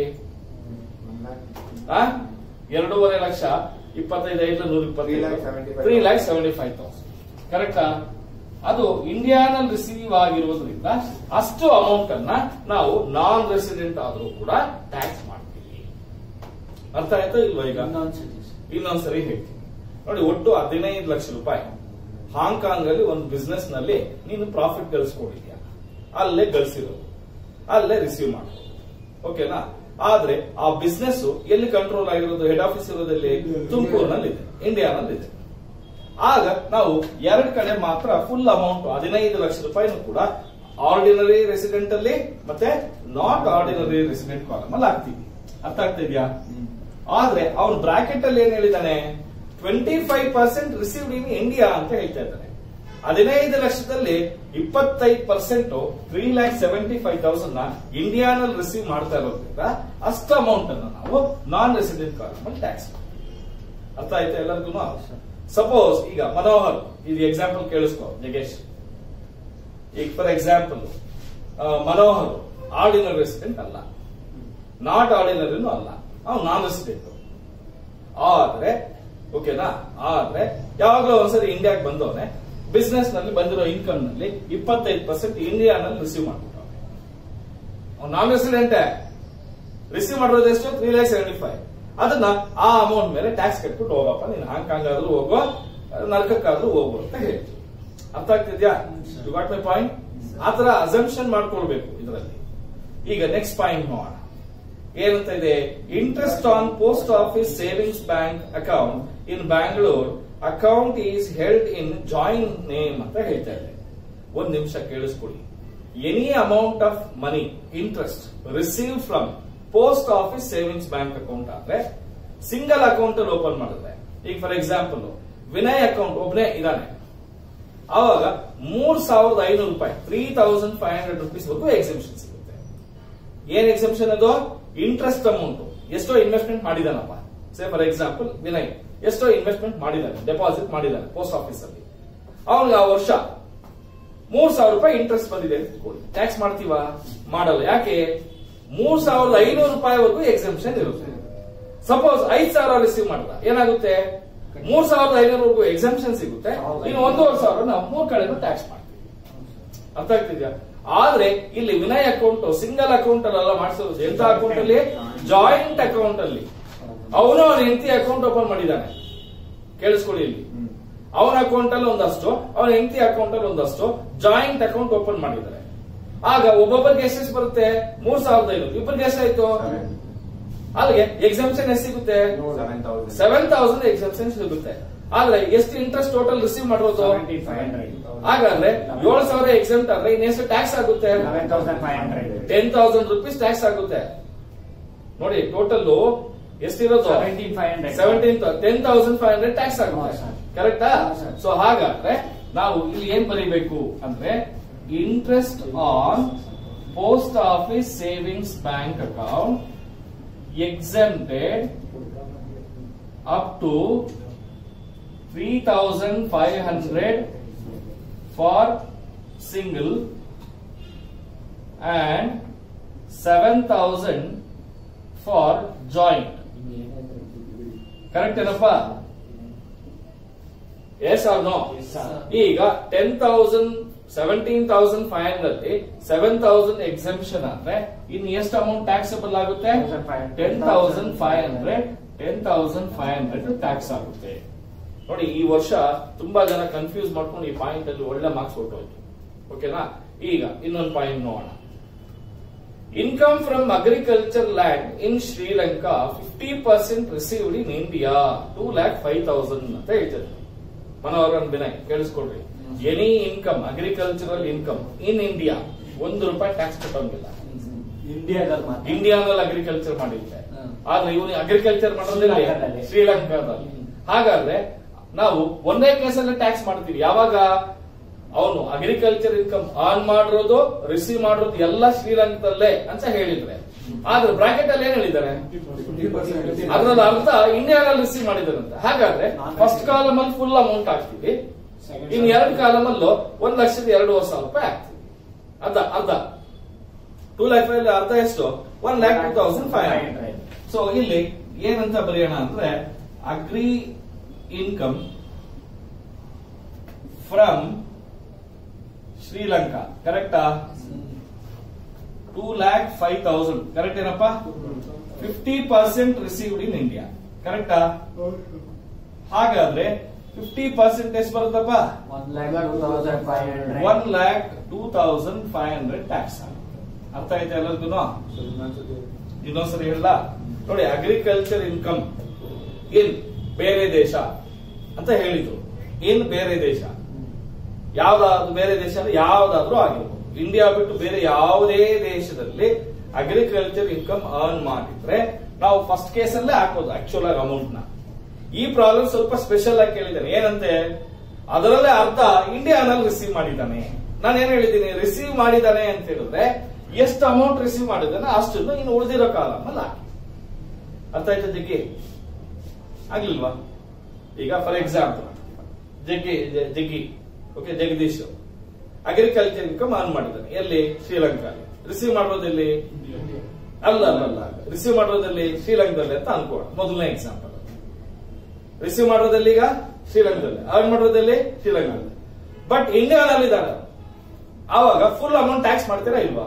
[SPEAKER 1] ಆ? ಎರಡೂವರೆ ಲಕ್ಷ ಇಪ್ಪತ್ತೈದು ಐದು ನೂರ
[SPEAKER 3] Three lakh seventy five
[SPEAKER 1] three lakh seventy five thousand ಕರೆಕ್ಟಾ ಅದು ಇಂಡಿಯಾನಲ್ಲಿ ರಿಸೀವ್ ಆಗಿರೋದ್ರಿಂದ ಅಷ್ಟು ಅಮೌಂಟ್ ಅನ್ನ ನಾವು ನಾನ್ ರೆಸಿಡೆಂಟ್ ಆದ್ರೂ ಕೂಡ ಟ್ಯಾಕ್ಸ್ ಮಾಡ್ತೀವಿ ಅರ್ಥ ಆಯ್ತಾ ಇಲ್ವಾ ಈಗ
[SPEAKER 2] ಇನ್ನೊಂದ್ಸತಿ sir.
[SPEAKER 1] ಇನ್ನೊಂದ್ಸರಿ ಹೇಳ್ತೀನಿ ನೋಡಿ ಒಟ್ಟು ಹದಿನೈದು ಲಕ್ಷ ರೂಪಾಯಿ ಹಾಂಗ್ಕಾಂಗ್ ಅಲ್ಲಿ ಒಂದು ಬಿಸ್ನೆಸ್ ನಲ್ಲಿ ನೀನು ಪ್ರಾಫಿಟ್ ಗಳಿಸ್ಕೊಂಡಿದ್ಯಾ ಅಲ್ಲೇ ಗಳಿಸಿರೋದು ಅಲ್ಲೇ ರಿಸೀವ್ ಮಾಡೋದು ಓಕೆನಾ ಆದ್ರೆ ಆ ಬಿಸ್ನೆಸ್ ಎಲ್ಲಿ ಕಂಟ್ರೋಲ್ ಆಗಿರೋದು ಹೆಡ್ ಆಫೀಸ್ ಇರೋದಲ್ಲಿ ತುಮಕೂರಿನಲ್ಲಿ ಇದೆ ಇಂಡಿಯಾನಲ್ಲಿ ಇದೆ ಆಗ ನಾವು ಎರಡ್ ಕಡೆ ಮಾತ್ರ ಫುಲ್ ಅಮೌಂಟ್ ಹದಿನೈದು ಲಕ್ಷ ರೂಪಾಯಿನೂ ಕೂಡ ಆರ್ಡಿನರಿ ರೆಸಿಡೆಂಟ್ ಅಲ್ಲಿ ಮತ್ತೆ ನಾಟ್ ಆರ್ಡಿನರಿ ರೆಸಿಡೆಂಟ್ ಕಾಲಮ್ ಅಲ್ಲಿ ಹಾಕ್ತೀವಿ ಅರ್ಥ ಆಗ್ತಾ ಇದೆಯಾ ಆದ್ರೆ ಅವನು ಬ್ರಾಕೆಟ್ ಅಲ್ಲಿ ಏನ್ ಹೇಳಿದಾನೆ twenty five percent received in India ಅಂತ ಹೇಳ್ತಾ ಇದ್ದಾನೆ ಹದಿನೈದು ಲಕ್ಷದಲ್ಲಿ ಇಪ್ಪತ್ತೈದು percent three lakh seventy five thousand ನ ಇಂಡಿಯಾನಲ್ಲಿ ರಿಸೀವ್ ಮಾಡ್ತಾ ಇರೋದ್ರಿಂದ ಅಷ್ಟು ಅಮೌಂಟ್ ಅನ್ನು ನಾವು ನಾನ್ ರೆಸಿಡೆಂಟ್ ಕಾಲಮ್ ಅಲ್ಲಿ ಟ್ಯಾಕ್ಸ್ ಅರ್ಥ ಆಯ್ತಾ ಎಲ್ಲರಿಗೂ ಸಪೋಸ್ ಈಗ ಮನೋಹರ್ ಇದು ಎಕ್ಸಾಂಪಲ್ ಕೇಳಿಸ್ಕೊ ಜಗೇಶ್ ಈಗ for example Manohar ordinary resident ಅಲ್ಲ ನಾಟ್ ಆರ್ಡಿನರಿನೂ ಅಲ್ಲ ಅವ್ನು ನಾನ್ ರೆಸಿಡೆಂಟ್ ಆದ್ರೆ ಓಕೆನಾ ಆದ್ರೆ ಯಾವಾಗಲೂ ಒಂದ್ಸರಿ ಇಂಡಿಯಾಗೆ ಬಂದವನೆ ಬಿಸ್ನೆಸ್ ನಲ್ಲಿ ಬಂದಿರೋ ಇನ್ಕಮ್ ನಲ್ಲಿ ಇಪ್ಪತ್ತೈದು ಪರ್ಸೆಂಟ್ ಇಂಡಿಯಾನಲ್ಲಿ ರಿಸೀವ್ ಮಾಡ್ಬಿಟ್ಟವನೆ ಅವ್ನು ನಾನ್ ರೆಸಿಡೆಂಟೇ ರಿಸೀವ್ ಮಾಡಿರೋದು ಎಷ್ಟು ತ್ರೀ ಲ್ಯಾಕ್ ಸೆವೆಂಟಿ ಫೈವ್ ಅದನ್ನ ಆ ಅಮೌಂಟ್ ಮೇಲೆ ಟ್ಯಾಕ್ಸ್ ಕಟ್ಬಿಟ್ಟು ಹೋಗಪ್ಪ ನೀನು ಹಾಂಗ್ಕಾಂಗ್ ಆದ್ರೂ ಹೋಗೋ ನರ್ಕಕ್ಕಾದ್ರೂ ಹೋಗು ಅಂತ ಹೇಳ್ತೀವಿ ಅರ್ಥ ಆಗ್ತಿದ್ಯಾ ಯು ಗಾಟ್ ಮೈ ಪಾಯಿಂಟ್ ಆತರ ಅಸಂಪ್ಷನ್ ಮಾಡ್ಕೊಳ್ಬೇಕು ಇದರಲ್ಲಿ ಈಗ ನೆಕ್ಸ್ಟ್ ಪಾಯಿಂಟ್ ನೋಡೋಣ ಏನಂತ ಇದೆ interest on post office savings bank account in Bangalore account is held in join name ಅಂತ ಹೇಳ್ತಾ ಇದೆ ಒಂದ್ ನಿಮಿಷ ಕೇಳಿಸ್ಕೊಳ್ಳಿ any amount of money interest receive from post office savings bank account ಆದ್ರೆ ಸಿಂಗಲ್ ಅಕೌಂಟ್ ಅಲ್ಲಿ ಓಪನ್ ಮಾಡಿದ್ರೆ ಈಗ ಫಾರ್ ಎಕ್ಸಾಂಪಲ್ ವಿನಯ್ ಅಕೌಂಟ್ ಒಬ್ಬನೇ ಇದಾನೆ ಆವಾಗ ಮೂರ್ ಸಾವಿರದ ಐನೂರು ರೂಪಾಯಿ three thousand five hundred rupees ವರೆಗೂ ಎಕ್ಸಿಬಿಷನ್ ಸಿಗುತ್ತೆ ಏನ್ ಎಕ್ಸೆಪ್ಷನ್ ಅದು ಇಂಟ್ರೆಸ್ಟ್ ಅಮೌಂಟ್ ಎಷ್ಟೋ ಇನ್ವೆಸ್ಟ್ಮೆಂಟ್ ಮಾಡಿದಾನಪ್ಪ ಸೇ ಫಾರ್ ಎಕ್ಸಾಂಪಲ್ ವಿನಯ್ ಎಷ್ಟೋ ಇನ್ವೆಸ್ಟ್ಮೆಂಟ್ ಮಾಡಿದಾನೆ ಡೆಪಾಸಿಟ್ ಮಾಡಿದಾನೆ ಪೋಸ್ಟ್ ಆಫೀಸ್ ಅಲ್ಲಿ ಅವನಿಗೆ ಆ ವರ್ಷ ಮೂರ್ ಸಾವಿರ ರೂಪಾಯಿ ಇಂಟ್ರೆಸ್ಟ್ ಬಂದಿದೆ ಅಂತ ಇಟ್ಕೊಳ್ಳಿ ಟ್ಯಾಕ್ಸ್ ಮಾಡ್ತೀವಾ ಮಾಡಲ್ಲ ಯಾಕೆ ಮೂರ್ ಸಾವಿರದ ಐನೂರು ರೂಪಾಯಿವರೆಗೂ ಎಕ್ಸೆಂಪ್ಷನ್ ಇರುತ್ತೆ ಸಪೋಸ್ ಐದ್ ಸಾವಿರ ರಿಸೀವ್ ಮಾಡಿದ ಏನಾಗುತ್ತೆ ಮೂರ್ ಸಾವಿರದ ಐನೂರವರೆಗೂ ಎಕ್ಸೆಂಪ್ಷನ್ ಸಿಗುತ್ತೆ ಇನ್ನು ಒಂದೂವರೆ ಸಾವಿರ ನಾವು ಮೂರ್ ಕಡೆನೂ ಟ್ಯಾಕ್ಸ್ ಮಾಡ್ತೀವಿ ಅರ್ಥ ಆಗ್ತಿದ್ಯಾ ಆದ್ರೆ ಇಲ್ಲಿ ವಿನಯ್ ಅಕೌಂಟ್ ಸಿಂಗಲ್ ಅಕೌಂಟ್ ಅಲ್ಲ ಮಾಡಿಸೋದು ಎಂತ ಅಕೌಂಟ್ ಅಲ್ಲಿ ಜಾಯಿಂಟ್ ಅಕೌಂಟ್ ಅಲ್ಲಿ ಅವನು ಅವನ ಹೆಂಡತಿ ಅಕೌಂಟ್ ಓಪನ್ ಮಾಡಿದ್ದಾನೆ ಕೇಳಿಸ್ಕೊಳ್ಳಿ ಇಲ್ಲಿ ಅವನ ಅಕೌಂಟ್ ಅಲ್ಲಿ ಒಂದಷ್ಟು ಅವನ ಹೆಂಡತಿ ಅಕೌಂಟ್ ಅಲ್ಲಿ ಒಂದಷ್ಟು ಜಾಯಿಂಟ್ ಅಕೌಂಟ್ ಓಪನ್ ಮಾಡಿದ್ದಾರೆ ಆಗ ಒಬ್ಬೊಬ್ಬರಿಗೆ ಎಷ್ಟೆಷ್ಟು ಬರುತ್ತೆ ಮೂರ್ ಸಾವಿರದ ಐನೂರು ಇಬ್ಬರಿಗೆ ಎಷ್ಟಾಯ್ತು ಅಲ್ಲಿಗೆ ಎಕ್ಸಾಮ್ಷನ್ ಎಷ್ಟು ಸಿಗುತ್ತೆ
[SPEAKER 2] seven thousand
[SPEAKER 1] seven thousand exemption ಸಿಗುತ್ತೆ ಆದ್ರೆ ಎಷ್ಟು ಇಂಟ್ರೆಸ್ಟ್ ಟೋಟಲ್ ರಿಸೀವ್ ಮಾಡಿರೋದು
[SPEAKER 2] ಸೆವೆಂಟಿ ಫೈವ್ ಹಂಡ್ರೆಡ್
[SPEAKER 1] ಹಾಗಾದ್ರೆ ಏಳು ಸಾವಿರ ಎಕ್ಸಾಮ್ಟ್ ಆದ್ರೆ ಇನ್ನೆಷ್ಟು ಟ್ಯಾಕ್ಸ್ ಆಗುತ್ತೆ
[SPEAKER 2] eleven thousand five hundred
[SPEAKER 1] ten thousand rupees tax ಆಗುತ್ತೆ ನೋಡಿ ಟೋಟಲ್ ಎಷ್ಟಿರೋದು
[SPEAKER 2] seventeen five hundred
[SPEAKER 1] seventeen ten thousand five hundred tax ಆಗುತ್ತೆ
[SPEAKER 2] ಹಾ, ಸರ್.
[SPEAKER 1] ಕರೆಕ್ಟಾ
[SPEAKER 2] ಹಾ, ಸರ್.
[SPEAKER 1] ಸೊ ಹಾಗಾದ್ರೆ ನಾವು ಇಲ್ಲಿ ಏನ್ ಬರೀಬೇಕು ಅಂದ್ರೆ interest on post office savings bank account exempted up to three thousand five hundred for single and seven thousand for joint correct ಏನಪ್ಪ yes or no
[SPEAKER 2] Yes, sir.
[SPEAKER 1] ಈಗ ten thousand seventeen thousand five hundred ಅಲ್ಲಿ seven thousand exemption ಅಂದ್ರೆ ಇನ್ನು ಎಷ್ಟು amount taxable ಆಗುತ್ತೆ
[SPEAKER 2] 1,500.
[SPEAKER 1] Ten thousand five hundred ten thousand five hundred tax ಆಗುತ್ತೆ ನೋಡಿ ಈ ವರ್ಷ ತುಂಬಾ ಜನ ಕನ್ಫ್ಯೂಸ್ ಮಾಡ್ಕೊಂಡು ಈ ಪಾಯಿಂಟ್ ಅಲ್ಲಿ ಒಳ್ಳೆ ಮಾರ್ಕ್ಸ್ ಹೊರಟೋಯ್ತು ಓಕೆನಾ ಈಗ ಇನ್ನೊಂದು ಪಾಯಿಂಟ್ ನೋಡೋಣ income from agriculture land in Sri Lanka fifty percent received in India two lakh five thousand ಅಂತ ಹೇಳ್ತಾರೆ ಮನೋಹರನ್ ಬಿನಯ್ ಕೇಳಿಸ್ಕೊಡ್ರಿ any income agricultural income in India ಒಂದು ರೂಪಾಯಿ ಟ್ಯಾಕ್ಸ್ ಕಟ್ಟೋಂಗಿಲ್ಲ
[SPEAKER 2] ಇಂಡಿಯಾದಲ್ಲಿ ಮಾತ್ರ
[SPEAKER 1] ಇಂಡಿಯಾದಲ್ಲಿ ಅಗ್ರಿಕಲ್ಚರ್ ಮಾಡಿದ್ರೆ
[SPEAKER 2] ಹ್ಮ್.
[SPEAKER 1] ಆದ್ರೆ ಇವನು ಅಗ್ರಿಕಲ್ಚರ್ ಮಾಡೋದಿಲ್ಲ
[SPEAKER 2] ಶ್ರೀಲಂಕಾದಲ್ಲಿ.
[SPEAKER 1] ಶ್ರೀಲಂಕಾದಲ್ಲಿ
[SPEAKER 2] ಹ್ಮ್.
[SPEAKER 1] ಹಾಗಾದ್ರೆ ನಾವು ಒಂದೇ ಕೇಸಲ್ಲಿ ಟ್ಯಾಕ್ಸ್ ಮಾಡ್ತೀವಿ ಯಾವಾಗ ಅವನು ಅಗ್ರಿಕಲ್ಚರ್ ಇನ್ಕಮ್ ಆನ್ ಮಾಡಿರೋದು ರಿಸೀವ್ ಮಾಡಿರೋದು ಎಲ್ಲ ಶ್ರೀಲಂಕಾದಲ್ಲೇ ಅಂತ ಹೇಳಿದ್ರೆ ಆದ್ರೆ ಬ್ರಾಕೆಟ್ ಅಲ್ಲಿ ಏನ್ ಹೇಳಿದ್ದಾರೆ ಅದ್ರಲ್ಲಿ ಅರ್ಧ ಇಂಡಿಯಾದಲ್ಲಿ ರಿಸೀವ್ ಮಾಡಿದಾರಂತೆ ಹಾಗಾದ್ರೆ ಫಸ್ಟ್ ಕಾಲಮ್ ಅಲ್ಲಿ ಫುಲ್ ಅಮೌಂಟ್ ಹಾಕ್ತೀವಿ ಇನ್ ಎರಡು ಕಾಲಮ್ ಅಲ್ಲೂ ಒಂದ್ ಲಕ್ಷದ ಎರಡೂವರೆ ಸಾವಿರ ರೂಪಾಯಿ ಹಾಕ್ತೀವಿ ಅರ್ಧ ಅರ್ಧ ಟೂ ಲ್ಯಾಕ್ ಫೈವ್ ಅರ್ಧ ಎಷ್ಟು one lakh two thousand five hundred so ಇಲ್ಲಿ ಏನಂತ ಬರೆಯೋಣ ಅಂದ್ರೆ ಅಗ್ರಿ ಇನ್ಕಮ್ ಫ್ರಮ್ ಶ್ರೀಲಂಕಾ ಕರೆಕ್ಟಾ two lakh five thousand correct ಏನಪ್ಪ fifty percent received in India ಕರೆಕ್ಟಾ ಹಾಗಾದ್ರೆ ಫಿಫ್ಟಿ ಪರ್ಸೆಂಟ್ ಎಷ್ಟು ಬರುತ್ತಪ್ಪ
[SPEAKER 2] one lakh two thousand five hundred
[SPEAKER 1] one lakh two thousand five hundred tax ಅರ್ಥ ಆಯ್ತಾ ಎಲ್ಲರಿಗೂ ಇನ್ನೊಂದ್ಸರಿ ಹೇಳ ನೋಡಿ ಅಗ್ರಿಕಲ್ಚರ್ ಇನ್ಕಮ್ ಇನ್ ಬೇರೆ ದೇಶ ಅಂತ ಹೇಳಿದ್ರು ಇನ್ ಬೇರೆ ದೇಶ ಯಾವ್ದಾದ್ರು ಬೇರೆ ದೇಶ ಅಂದ್ರೆ ಯಾವ್ದಾದ್ರೂ ಆಗಿರ್ಬೋದು ಇಂಡಿಯಾ ಬಿಟ್ಟು ಬೇರೆ ಯಾವುದೇ ದೇಶದಲ್ಲಿ ಅಗ್ರಿಕಲ್ಚರ್ ಇನ್ಕಮ್ ಅರ್ನ್ ಮಾಡಿದ್ರೆ ನಾವು ಫಸ್ಟ್ ಕೇಸ್ ಅಲ್ಲೇ ಹಾಕೋದು ಆಕ್ಚುಲ್ ಆಗಿ ಅಮೌಂಟ್ ನ ಈ ಪ್ರಾಬ್ಲಮ್ ಸ್ವಲ್ಪ ಸ್ಪೆಷಲ್ ಆಗಿ ಕೇಳಿದ್ದಾನೆ ಏನಂತೆ ಅದರಲ್ಲೇ ಅರ್ಧ ಇಂಡಿಯಾನಲ್ಲಿ ರಿಸೀವ್ ಮಾಡಿದ್ದಾನೆ ನಾನು ಏನ್ ಹೇಳಿದ್ದೀನಿ ರಿಸೀವ್ ಮಾಡಿದ್ದಾನೆ ಅಂತ ಹೇಳಿದ್ರೆ ಎಷ್ಟು ಅಮೌಂಟ್ ರಿಸೀವ್ ಮಾಡಿದ್ದಾನೆ ಅಷ್ಟನ್ನು ಇನ್ನು ಉಳಿದಿರೋ ಕಾಲಮ್ ಅಲ್ಲಿ ಹಾಕಿ ಅರ್ಥ ಆಯ್ತಾ ಜಗ್ಗಿ ಆಗ್ಲಿಲ್ವಾ ಈಗ ಫಾರ್ ಎಕ್ಸಾಂಪಲ್ ಜಗ್ಗಿ ಜ- Jaggi okay Jagadish agriculture income earn ಮಾಡಿದ್ದಾನೆ ಎಲ್ಲಿ ಶ್ರೀಲಂಕಾ ರಿಸೀವ್ ಮಾಡೋದೆಲ್ಲಿ ಅಲ್ಲ ಅಲ್ಲ ಅಲ್ಲ ರಿಸೀವ್ ಮಾಡೋದಲ್ಲಿ ಶ್ರೀಲಂಕಾದಲ್ಲಿ ಅಂತ ಅನ್ಕೋಣ ಮೊದಲನೇ ಎಕ್ಸಾಂಪಲ್ ರಿಸೀವ್ ಮಾಡೋದಲ್ಲಿ ಈಗ ಶ್ರೀಲಂಕಾದಲ್ಲಿ ಅರ್ನ್ ಮಾಡೋದಲ್ಲಿ ಶ್ರೀಲಂಕಾದಲ್ಲಿ ಬಟ್ ಇಂಡಿಯಾದಲ್ಲಿ ಇದ್ದಾರೆ ಆವಾಗ ಫುಲ್ ಅಮೌಂಟ್ ಟ್ಯಾಕ್ಸ್ ಮಾಡ್ತೀರಾ ಇಲ್ವಾ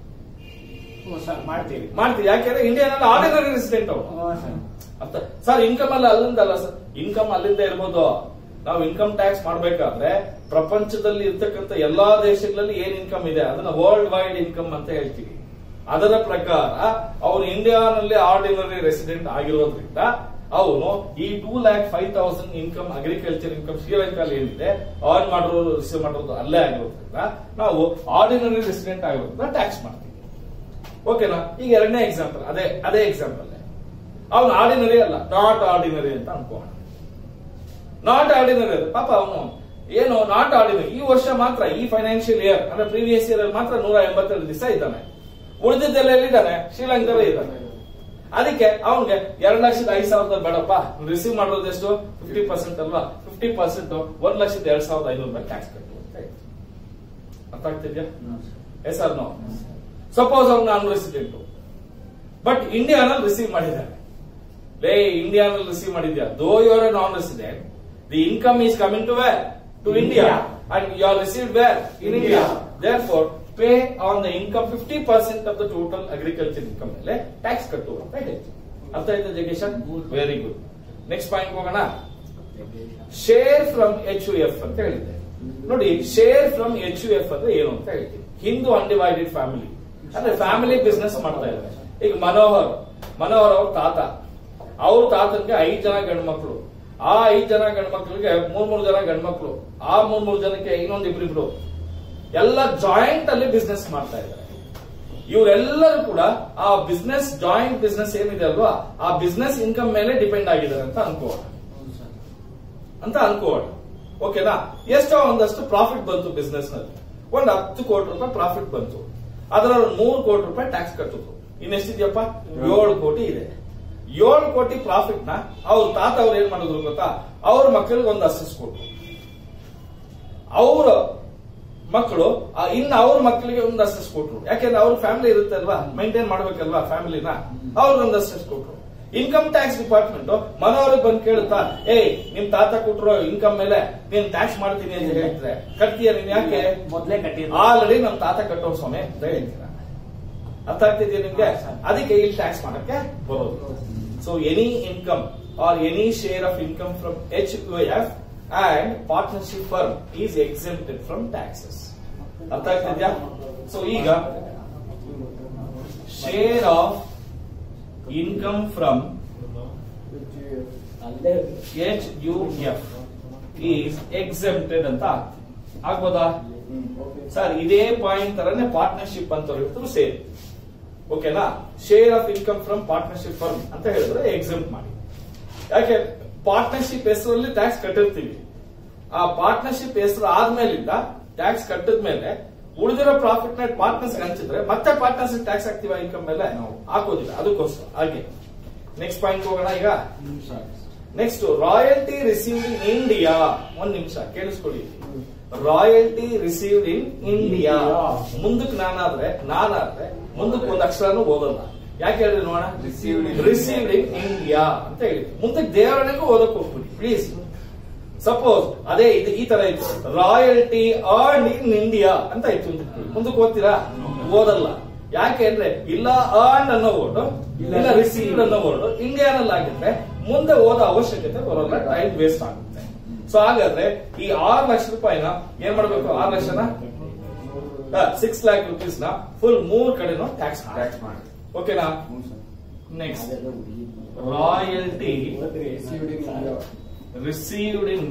[SPEAKER 2] ಸರ್ ಮಾಡ್ತೀವಿ
[SPEAKER 1] ಮಾಡ್ತೀವಿ ಯಾಕೆಂದ್ರೆ ಇಂಡಿಯಾನಲ್ಲಿ ಆರ್ಡಿನರಿ ರೆಸಿಡೆಂಟ್ ಅವರು
[SPEAKER 2] ಹ್ಮ್, ಸರ್
[SPEAKER 1] ಅರ್ಥ ಸರ್ ಇನ್ಕಮ್ ಅಲ್ಲ ಅಲ್ಲಿಂದ ಅಲ್ಲ ಸರ್ ಇನ್ಕಮ್ ಅಲ್ಲಿಂದ ಇರ್ಬೋದು ನಾವು ಇನ್ಕಮ್ ಟ್ಯಾಕ್ಸ್ ಮಾಡ್ಬೇಕಾದ್ರೆ ಪ್ರಪಂಚದಲ್ಲಿ ಇರ್ತಕ್ಕಂಥ ಎಲ್ಲಾ ದೇಶಗಳಲ್ಲಿ ಏನ್ ಇನ್ಕಮ್ ಇದೆ ಅದನ್ನ ವರ್ಲ್ಡ್ ವೈಡ್ ಇನ್ಕಮ್ ಅಂತ ಹೇಳ್ತೀವಿ ಅದರ ಪ್ರಕಾರ ಅವನು ಇಂಡಿಯಾನಲ್ಲಿ ಆರ್ಡಿನರಿ ರೆಸಿಡೆಂಟ್ ಆಗಿರೋದ್ರಿಂದ ಅವನು ಈ two lakh five thousand income agriculture income ಶ್ರೀಲಂಕಾದಲ್ಲಿ ಏನಿದೆ ಆನ್ ಮಾಡಿರೋದು ರಿಸೀವ್ ಮಾಡಿರೋದು ಅಲ್ಲೇ ಆಗಿರೋದ್ರಿಂದ ನಾವು ಆರ್ಡಿನರಿ ರೆಸಿಡೆಂಟ್ ಆಗಿರೋದ್ರಿಂದ ಟ್ಯಾಕ್ಸ್ ಮಾಡ್ತೀವಿ ಓಕೆನಾ ಈಗ ಎರಡನೇ ಎಕ್ಸಾಂಪಲ್ ಅದೇ ಅದೇ ಎಕ್ಸಾಂಪಲ್ ಅವನು ಆರ್ಡಿನರಿ ಅಲ್ಲ ನಾಟ್ ಆರ್ಡಿನರಿ ಅಂತ ಅನ್ಕೋಣ ನಾಟ್ ಆರ್ಡಿನರಿ ಅದು ಪಾಪ ಅವನು ಏನು ನಾಟ್ ಆರ್ಡಿನರಿ ಈ ವರ್ಷ ಮಾತ್ರ ಈ ಫೈನಾನ್ಷಿಯಲ್ ಇಯರ್ ಅಂದ್ರೆ ಪ್ರೀವಿಯಸ್ ಇಯರ್ ಅಲ್ಲಿ ಮಾತ್ರ ನೂರ ಎಂಬತ್ತೆರಡು ದಿವಸ ಇದ್ದಾನೆ ಉಳಿದಿದ್ದೆಲ್ಲ ಎಲ್ಲಿದ್ದಾನೆ ಶ್ರೀಲಂಕಾದಲ್ಲಿ ಇದ್ದಾನೆ ಅದಕ್ಕೆ ಅವನ್ಗೆ ಎರಡ್ ಲಕ್ಷದ ಐದು ಸಾವಿರದ ಬೇಡಪ್ಪ ರಿಸೀವ್ ಮಾಡೋದು ಎಷ್ಟು ಫಿಫ್ಟಿ ಪರ್ಸೆಂಟ್ ಅಲ್ವಾ ಫಿಫ್ಟಿ ಪರ್ಸೆಂಟ್ ಒಂದ್ ಲಕ್ಷದ ಎರಡ್ ಸಾವಿರದ ಐನೂರು ರೂಪಾಯಿ ಟ್ಯಾಕ್ಸ್ ಕಟ್ಟು ಅಂತ ಹೇಳ್ತಾರೆ. ಅರ್ಥ ಆಗ್ತಿದ್ಯಾ ಎಸ್ ಆರ್ ನೋ ಸಪೋಸ್ ಅವ್ನು ನಾನ್ ರೆಸಿಡೆಂಟ್ ಬಟ್ ಇಂಡಿಯಾನಲ್ಲಿ ರಿಸೀವ್ ಮಾಡಿದ್ದಾನೆ ಲೇ ಇಂಡಿಯಾನಲ್ಲಿ ರಿಸೀವ್ ಮಾಡಿದ್ಯಾ though your non resident the income is coming to where to India and you are received where in India therefore pay on the income fifty percent of the total agriculture income ಮೇಲೆ tax ಕಟ್ಟು ಅಂತ ಹೇಳ್ತೀವಿ ಅರ್ಥ ಆಯ್ತಾ ಜಗೇಶನ್ very good next point ಹೋಗೋಣ share from H U F ಅಂತ ಹೇಳಿದೆ ನೋಡಿ share from H U F ಅಂದ್ರೆ ಏನು ಅಂತ ಹೇಳ್ತೀವಿ ಹಿಂದೂ ಅನ್ಡಿವೈಡೆಡ್ ಫ್ಯಾಮಿಲಿ ಅಂದ್ರೆ ಫ್ಯಾಮಿಲಿ ಬಿಸ್ನೆಸ್ ಮಾಡ್ತಾ ಇದ್ದಾರೆ ಈಗ ಮನೋಹರ್ ಮನೋಹರ್ ಅವ್ರ ತಾತ ಅವ್ರ ತಾತನ್ಗೆ ಐದ್ ಜನ ಗಂಡು ಮಕ್ಕಳು ಆ ಐದ್ ಜನ ಗಂಡು ಮಕ್ಕಳಿಗೆ ಮೂರ್ ಮೂರ್ ಜನ ಗಂಡು ಮಕ್ಕಳು ಆ ಮೂರ್ ಮೂರ್ ಜನಕ್ಕೆ ಇನ್ನೊಂದ್ ಇಬ್ರಿಬ್ರು ಎಲ್ಲ ಜಾಯಿಂಟ್ ಅಲ್ಲಿ ಬಿಸ್ನೆಸ್ ಮಾಡ್ತಾ ಇದ್ದಾರೆ ಇವರೆಲ್ಲರೂ ಕೂಡ ಆ ಬಿಸ್ನೆಸ್ ಜಾಯಿಂಟ್ ಬಿಸ್ನೆಸ್ ಏನಿದೆ ಅಲ್ವಾ ಆ ಬಿಸ್ನೆಸ್ ಇನ್ಕಮ್ ಮೇಲೆ ಡಿಪೆಂಡ್ ಆಗಿದ್ದಾರೆ ಅಂತ ಅನ್ಕೋಣ
[SPEAKER 2] ಹೌದು ಸರ್
[SPEAKER 1] ಅಂತ ಅನ್ಕೋಣ ಓಕೆನಾ ಎಷ್ಟೋ ಒಂದಷ್ಟು ಪ್ರಾಫಿಟ್ ಬಂತು ಬಿಸ್ನೆಸ್ ನಲ್ಲಿ ಒಂದ್ ಹತ್ತು ಕೋಟಿ ರೂಪಾಯಿ ಪ್ರಾಫಿಟ್ ಬಂತು ಅದರ ಮೂರು ಕೋಟಿ ರೂಪಾಯಿ ಟ್ಯಾಕ್ಸ್ ಕಟ್ಟಿದ್ರು ಇನ್ನೆಷ್ಟಿದ್ಯಪ್ಪ ಏಳು ಕೋಟಿ ಇದೆ ಏಳು ಕೋಟಿ ಪ್ರಾಫಿಟ್ ನ ಅವ್ರ ತಾತ ಅವ್ರು ಏನ್ ಮಾಡಿದ್ರು ಗೊತ್ತಾ ಅವ್ರ ಮಕ್ಕಳಿಗೆ ಒಂದು ಅಸಿಸ್ಟ್ ಕೊಟ್ರು ಅವ್ರ ಮಕ್ಕಳು ಆ, ಇನ್ನು ಅವ್ರ ಮಕ್ಕಳಿಗೆ ಒಂದು ಅಸಿಸ್ಟ್ ಕೊಟ್ರು ಯಾಕೆಂದ್ರೆ ಅವ್ರ ಫ್ಯಾಮಿಲಿ ಇರುತ್ತೆ ಅಲ್ವಾ ಮೇಂಟೈನ್ ಮಾಡ್ಬೇಕಲ್ವಾ ಫ್ಯಾಮಿಲಿನ ಅವ್ರಿಗೊಂದು ಅಸಿಸ್ಟ್ ಕೊಟ್ರು ಇನ್ಕಮ್ ಟ್ಯಾಕ್ಸ್ ಡಿಪಾರ್ಟ್ಮೆಂಟ್ ಮನೋರಿಗೆ ಬಂದು ಕೇಳುತ್ತಾ ಏಯ್ ನಿಮ್ ತಾತ ಕೊಟ್ರು ಇನ್ಕಮ್ ಮೇಲೆ ನೀನ್ ಟ್ಯಾಕ್ಸ್ ಮಾಡ್ತೀನಿ ಅಂತ ಹೇಳ್ತಾರೆ ಕಟ್ತೀಯ ನೀನ್ ಯಾಕೆ
[SPEAKER 2] ಮೊದ್ಲೇ ಕಟ್ಟಿದ್ರು
[SPEAKER 1] ಆಲ್ರೆಡಿ ನಮ್ ತಾತ ಕಟ್ಟೋ ಸ್ವಾಮಿ ಅಂತ ಹೇಳ್ತೀರ ಅರ್ಥ ಆಗ್ತಿದ್ಯಾ ನಿಮ್ಗೆ
[SPEAKER 2] ಹಾ, ಸರ್.
[SPEAKER 1] ಅದಕ್ಕೆ ಇಲ್ಲಿ ಟ್ಯಾಕ್ಸ್ ಮಾಡಕ್ಕೆ ಬರೋದು so any income or any share of income from H U F and partnership firm is exempted from taxes ಅರ್ಥ ಆಗ್ತಿದ್ಯಾ ಸೊ ಈಗ ಶೇರ್ ಆಫ್ ಇನ್ಕಮ್ ಫ್ರಮ್
[SPEAKER 2] ಅಲ್ಲೇ
[SPEAKER 1] H U F is exempted ಅಂತ ಆಗ್ಬೋದಾ ಸರ್ ಇದೇ point ತರನೇ partnership ಅಂತ ಹೇಳಿದ್ರು ಸೇಮ್ ಓಕೆನಾ share of income from partnership firm ಅಂತ ಹೇಳಿದ್ರೆ ಎಕ್ಸೆಂಪ್ಟ್ ಮಾಡಿ ಯಾಕೆ ಪಾರ್ಟ್ನರ್ಶಿಪ್ ಹೆಸರಲ್ಲಿ ಟ್ಯಾಕ್ಸ್ ಕಟ್ಟಿರ್ತೀವಿ ಆ ಪಾರ್ಟ್ನರ್ಶಿಪ್ ಹೆಸರು ಆದ್ಮೇಲಿಂದ ಟ್ಯಾಕ್ಸ್ ಕಟ್ಟಿದ್ಮೇಲೆ ಉಳಿದಿರೋ ಪ್ರಾಫಿಟ್ ನ ಪಾರ್ಟ್ನರ್ಸ್ ಹಂಚಿದ್ರೆ ಮತ್ತೆ ಪಾರ್ಟ್ನರ್ಶಿಪ್ ಟ್ಯಾಕ್ಸ್ ಹಾಕ್ತಿವ ಇನ್ಕಮ್ ಮೇಲೆ ನಾವು ಹಾಕೋದಿಲ್ಲ ಅದಕ್ಕೋಸ್ಕರ ಹಾಗೆ ನೆಕ್ಸ್ಟ್ ಪಾಯಿಂಟ್ ಹೋಗೋಣ ಈಗ next royalty received in India ಒಂದ್ ನಿಮಿಷ ಕೇಳಿಸ್ಕೊಳ್ಳಿ ರಾಯಲ್ಟಿ ರಿಸೀವ್ಡ್ ಇನ್ ಇಂಡಿಯಾ ಮುಂದಕ್ಕೆ ನಾನಾದ್ರೆ ನಾನಾದ್ರೆ ಮುಂದಕ್ಕೆ ಒಂದು ಅಕ್ಷರನೂ ಓದಲ್ಲ ಯಾಕೆ ಹೇಳ್ರಿ ನೋಡೋಣ
[SPEAKER 3] Received in
[SPEAKER 1] received in India ಅಂತ ಹೇಳಿ ಮುಂದಕ್ಕೆ ದೇವರಣೆಗೂ ಓದಕ್ ಹೋಗ್ಬಿಡಿ ಪ್ಲೀಸ್ ಸಪೋಸ್ ಅದೇ ಇದು ಈ ತರ ಇತ್ತು ರಾಯಲ್ಟಿ ಅರ್ನ್ ಇನ್ ಇಂಡಿಯಾ ಅಂತ ಇತ್ತು ಅಂತ ಇಟ್ಕೊಳ್ಳಿ. ಮುಂದಕ್ಕೆ ಓದ್ತೀರಾ ಓದಲ್ಲ ಯಾಕೆ ಅಂದ್ರೆ ಇಲ್ಲ ಅರ್ನ್ ಅನ್ನೋ ವರ್ಡ್ ಇಲ್ಲ ರಿಸೀವ್ಡ್ ಅನ್ನೋ ವರ್ಡ್ ಇಂಡಿಯಾನಲ್ಲಿ ಆಗಿದ್ರೆ ಮುಂದೆ ಓದೋ ಅವಶ್ಯಕತೆ ಬರೋಲ್ಲ ಟೈಮ್ ವೇಸ್ಟ್ ಆಗುತ್ತೆ ಸೊ ಹಾಗಾದ್ರೆ ಈ ಆರು ಲಕ್ಷ ರೂಪಾಯಿನ ಏನ್ ಮಾಡ್ಬೇಕು ಆರು ಲಕ್ಷನ ಸಿಕ್ಸ್ ಲ್ಯಾಕ್ ರುಪೀಸ್ ನ ಫುಲ್ ಮೂರ್ ಕಡೆನೂ ಟ್ಯಾಕ್ಸ್
[SPEAKER 3] ಟ್ಯಾಕ್ಸ್ ಮಾಡಿ
[SPEAKER 1] ಓಕೆನಾ next royalty received in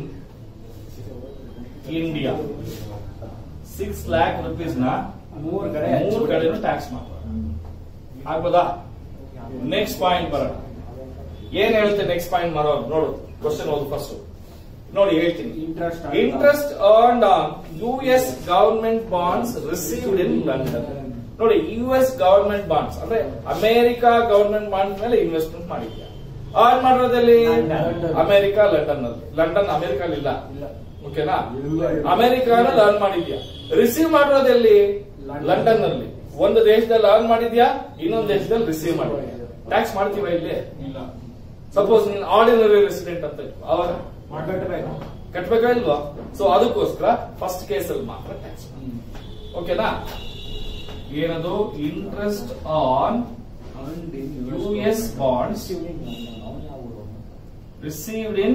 [SPEAKER 1] India six lakh rupees ನ
[SPEAKER 2] ಮೂರ್ ಕಡೆ
[SPEAKER 1] ಮೂರ್ ಕಡೆನೂ ಟ್ಯಾಕ್ಸ್ ಮಾಡ್ತಾರೆ ಆಗ್ಬೋದಾ ನೆಕ್ಸ್ಟ್ ಪಾಯಿಂಟ್ ಬರೋಣ ಏನ್ ಹೇಳುತ್ತೆ ನೆಕ್ಸ್ಟ್ ಪಾಯಿಂಟ್ ಮಾಡೋದು ನೋಡು ಕ್ವಶನ್ ಓದು ಫಸ್ಟ್ ನೋಡಿ ಹೇಳ್ತೀನಿ
[SPEAKER 2] Interest on-
[SPEAKER 1] interest earn on U S government bonds received in London ನೋಡಿ ಯು ಎಸ್ ಗವರ್ಮೆಂಟ್ ಬಾಂಡ್ಸ್ ಅಂದ್ರೆ ಅಮೆರಿಕಾ ಗವರ್ಮೆಂಟ್ ಬಾಂಡ್ಸ್ ಮೇಲೆ ಇನ್ವೆಸ್ಟ್ಮೆಂಟ್ ಮಾಡಿದ್ಯಾ ಅರ್ನ್ ಮಾಡಿರೋದಲ್ಲಿ
[SPEAKER 2] ಲಂಡನ್.
[SPEAKER 1] ಅಮೆರಿಕಾ ಲಂಡನ್ ನಲ್ಲಿ ಲಂಡನ್ ಅಮೆರಿಕಾ ಇಲ್ಲ
[SPEAKER 2] ಇಲ್ಲ.
[SPEAKER 1] ಓಕೆನಾ
[SPEAKER 3] ಇಲ್ಲ.
[SPEAKER 1] ಅಮೆರಿಕಾನಲ್ಲಿ ಅರ್ನ್ ಮಾಡಿದ್ಯಾ ರಿಸೀವ್ ಮಾಡಿರೋದೆಲ್ಲಿ
[SPEAKER 2] ಲಂಡನ್.
[SPEAKER 1] ಲಂಡನ್ ನಲ್ಲಿ ಒಂದು ದೇಶದಲ್ಲಿ ಅರ್ನ್ ಮಾಡಿದ್ಯಾ ಇನ್ನೊಂದು ದೇಶದಲ್ಲಿ ರಿಸೀವ್ ಮಾಡಿದ್ಯಾ ಟ್ಯಾಕ್ಸ್ ಮಾಡ್ತೀವ ಇಲ್ಲಿ
[SPEAKER 2] ಇಲ್ಲ
[SPEAKER 1] ಸಪೋಸ್ ನೀನ್ ಆರ್ಡಿನರಿ ರೆಸಿಡೆಂಟ್ ಅಂತ ಇತ್ತು ಅವಾಗ
[SPEAKER 2] ಕಟ್ಟಬೇಕು
[SPEAKER 1] ಕಟ್ಬೇಕಾ ಇಲ್ವಾ ಸೊ ಅದಕ್ಕೋಸ್ಕರ ಫಸ್ಟ್ ಕೇಸಲ್ಲಿ ಮಾತ್ರ ಟ್ಯಾಕ್ಸ್ ಓಕೆನಾ ಏನದು interest on U S bonds received in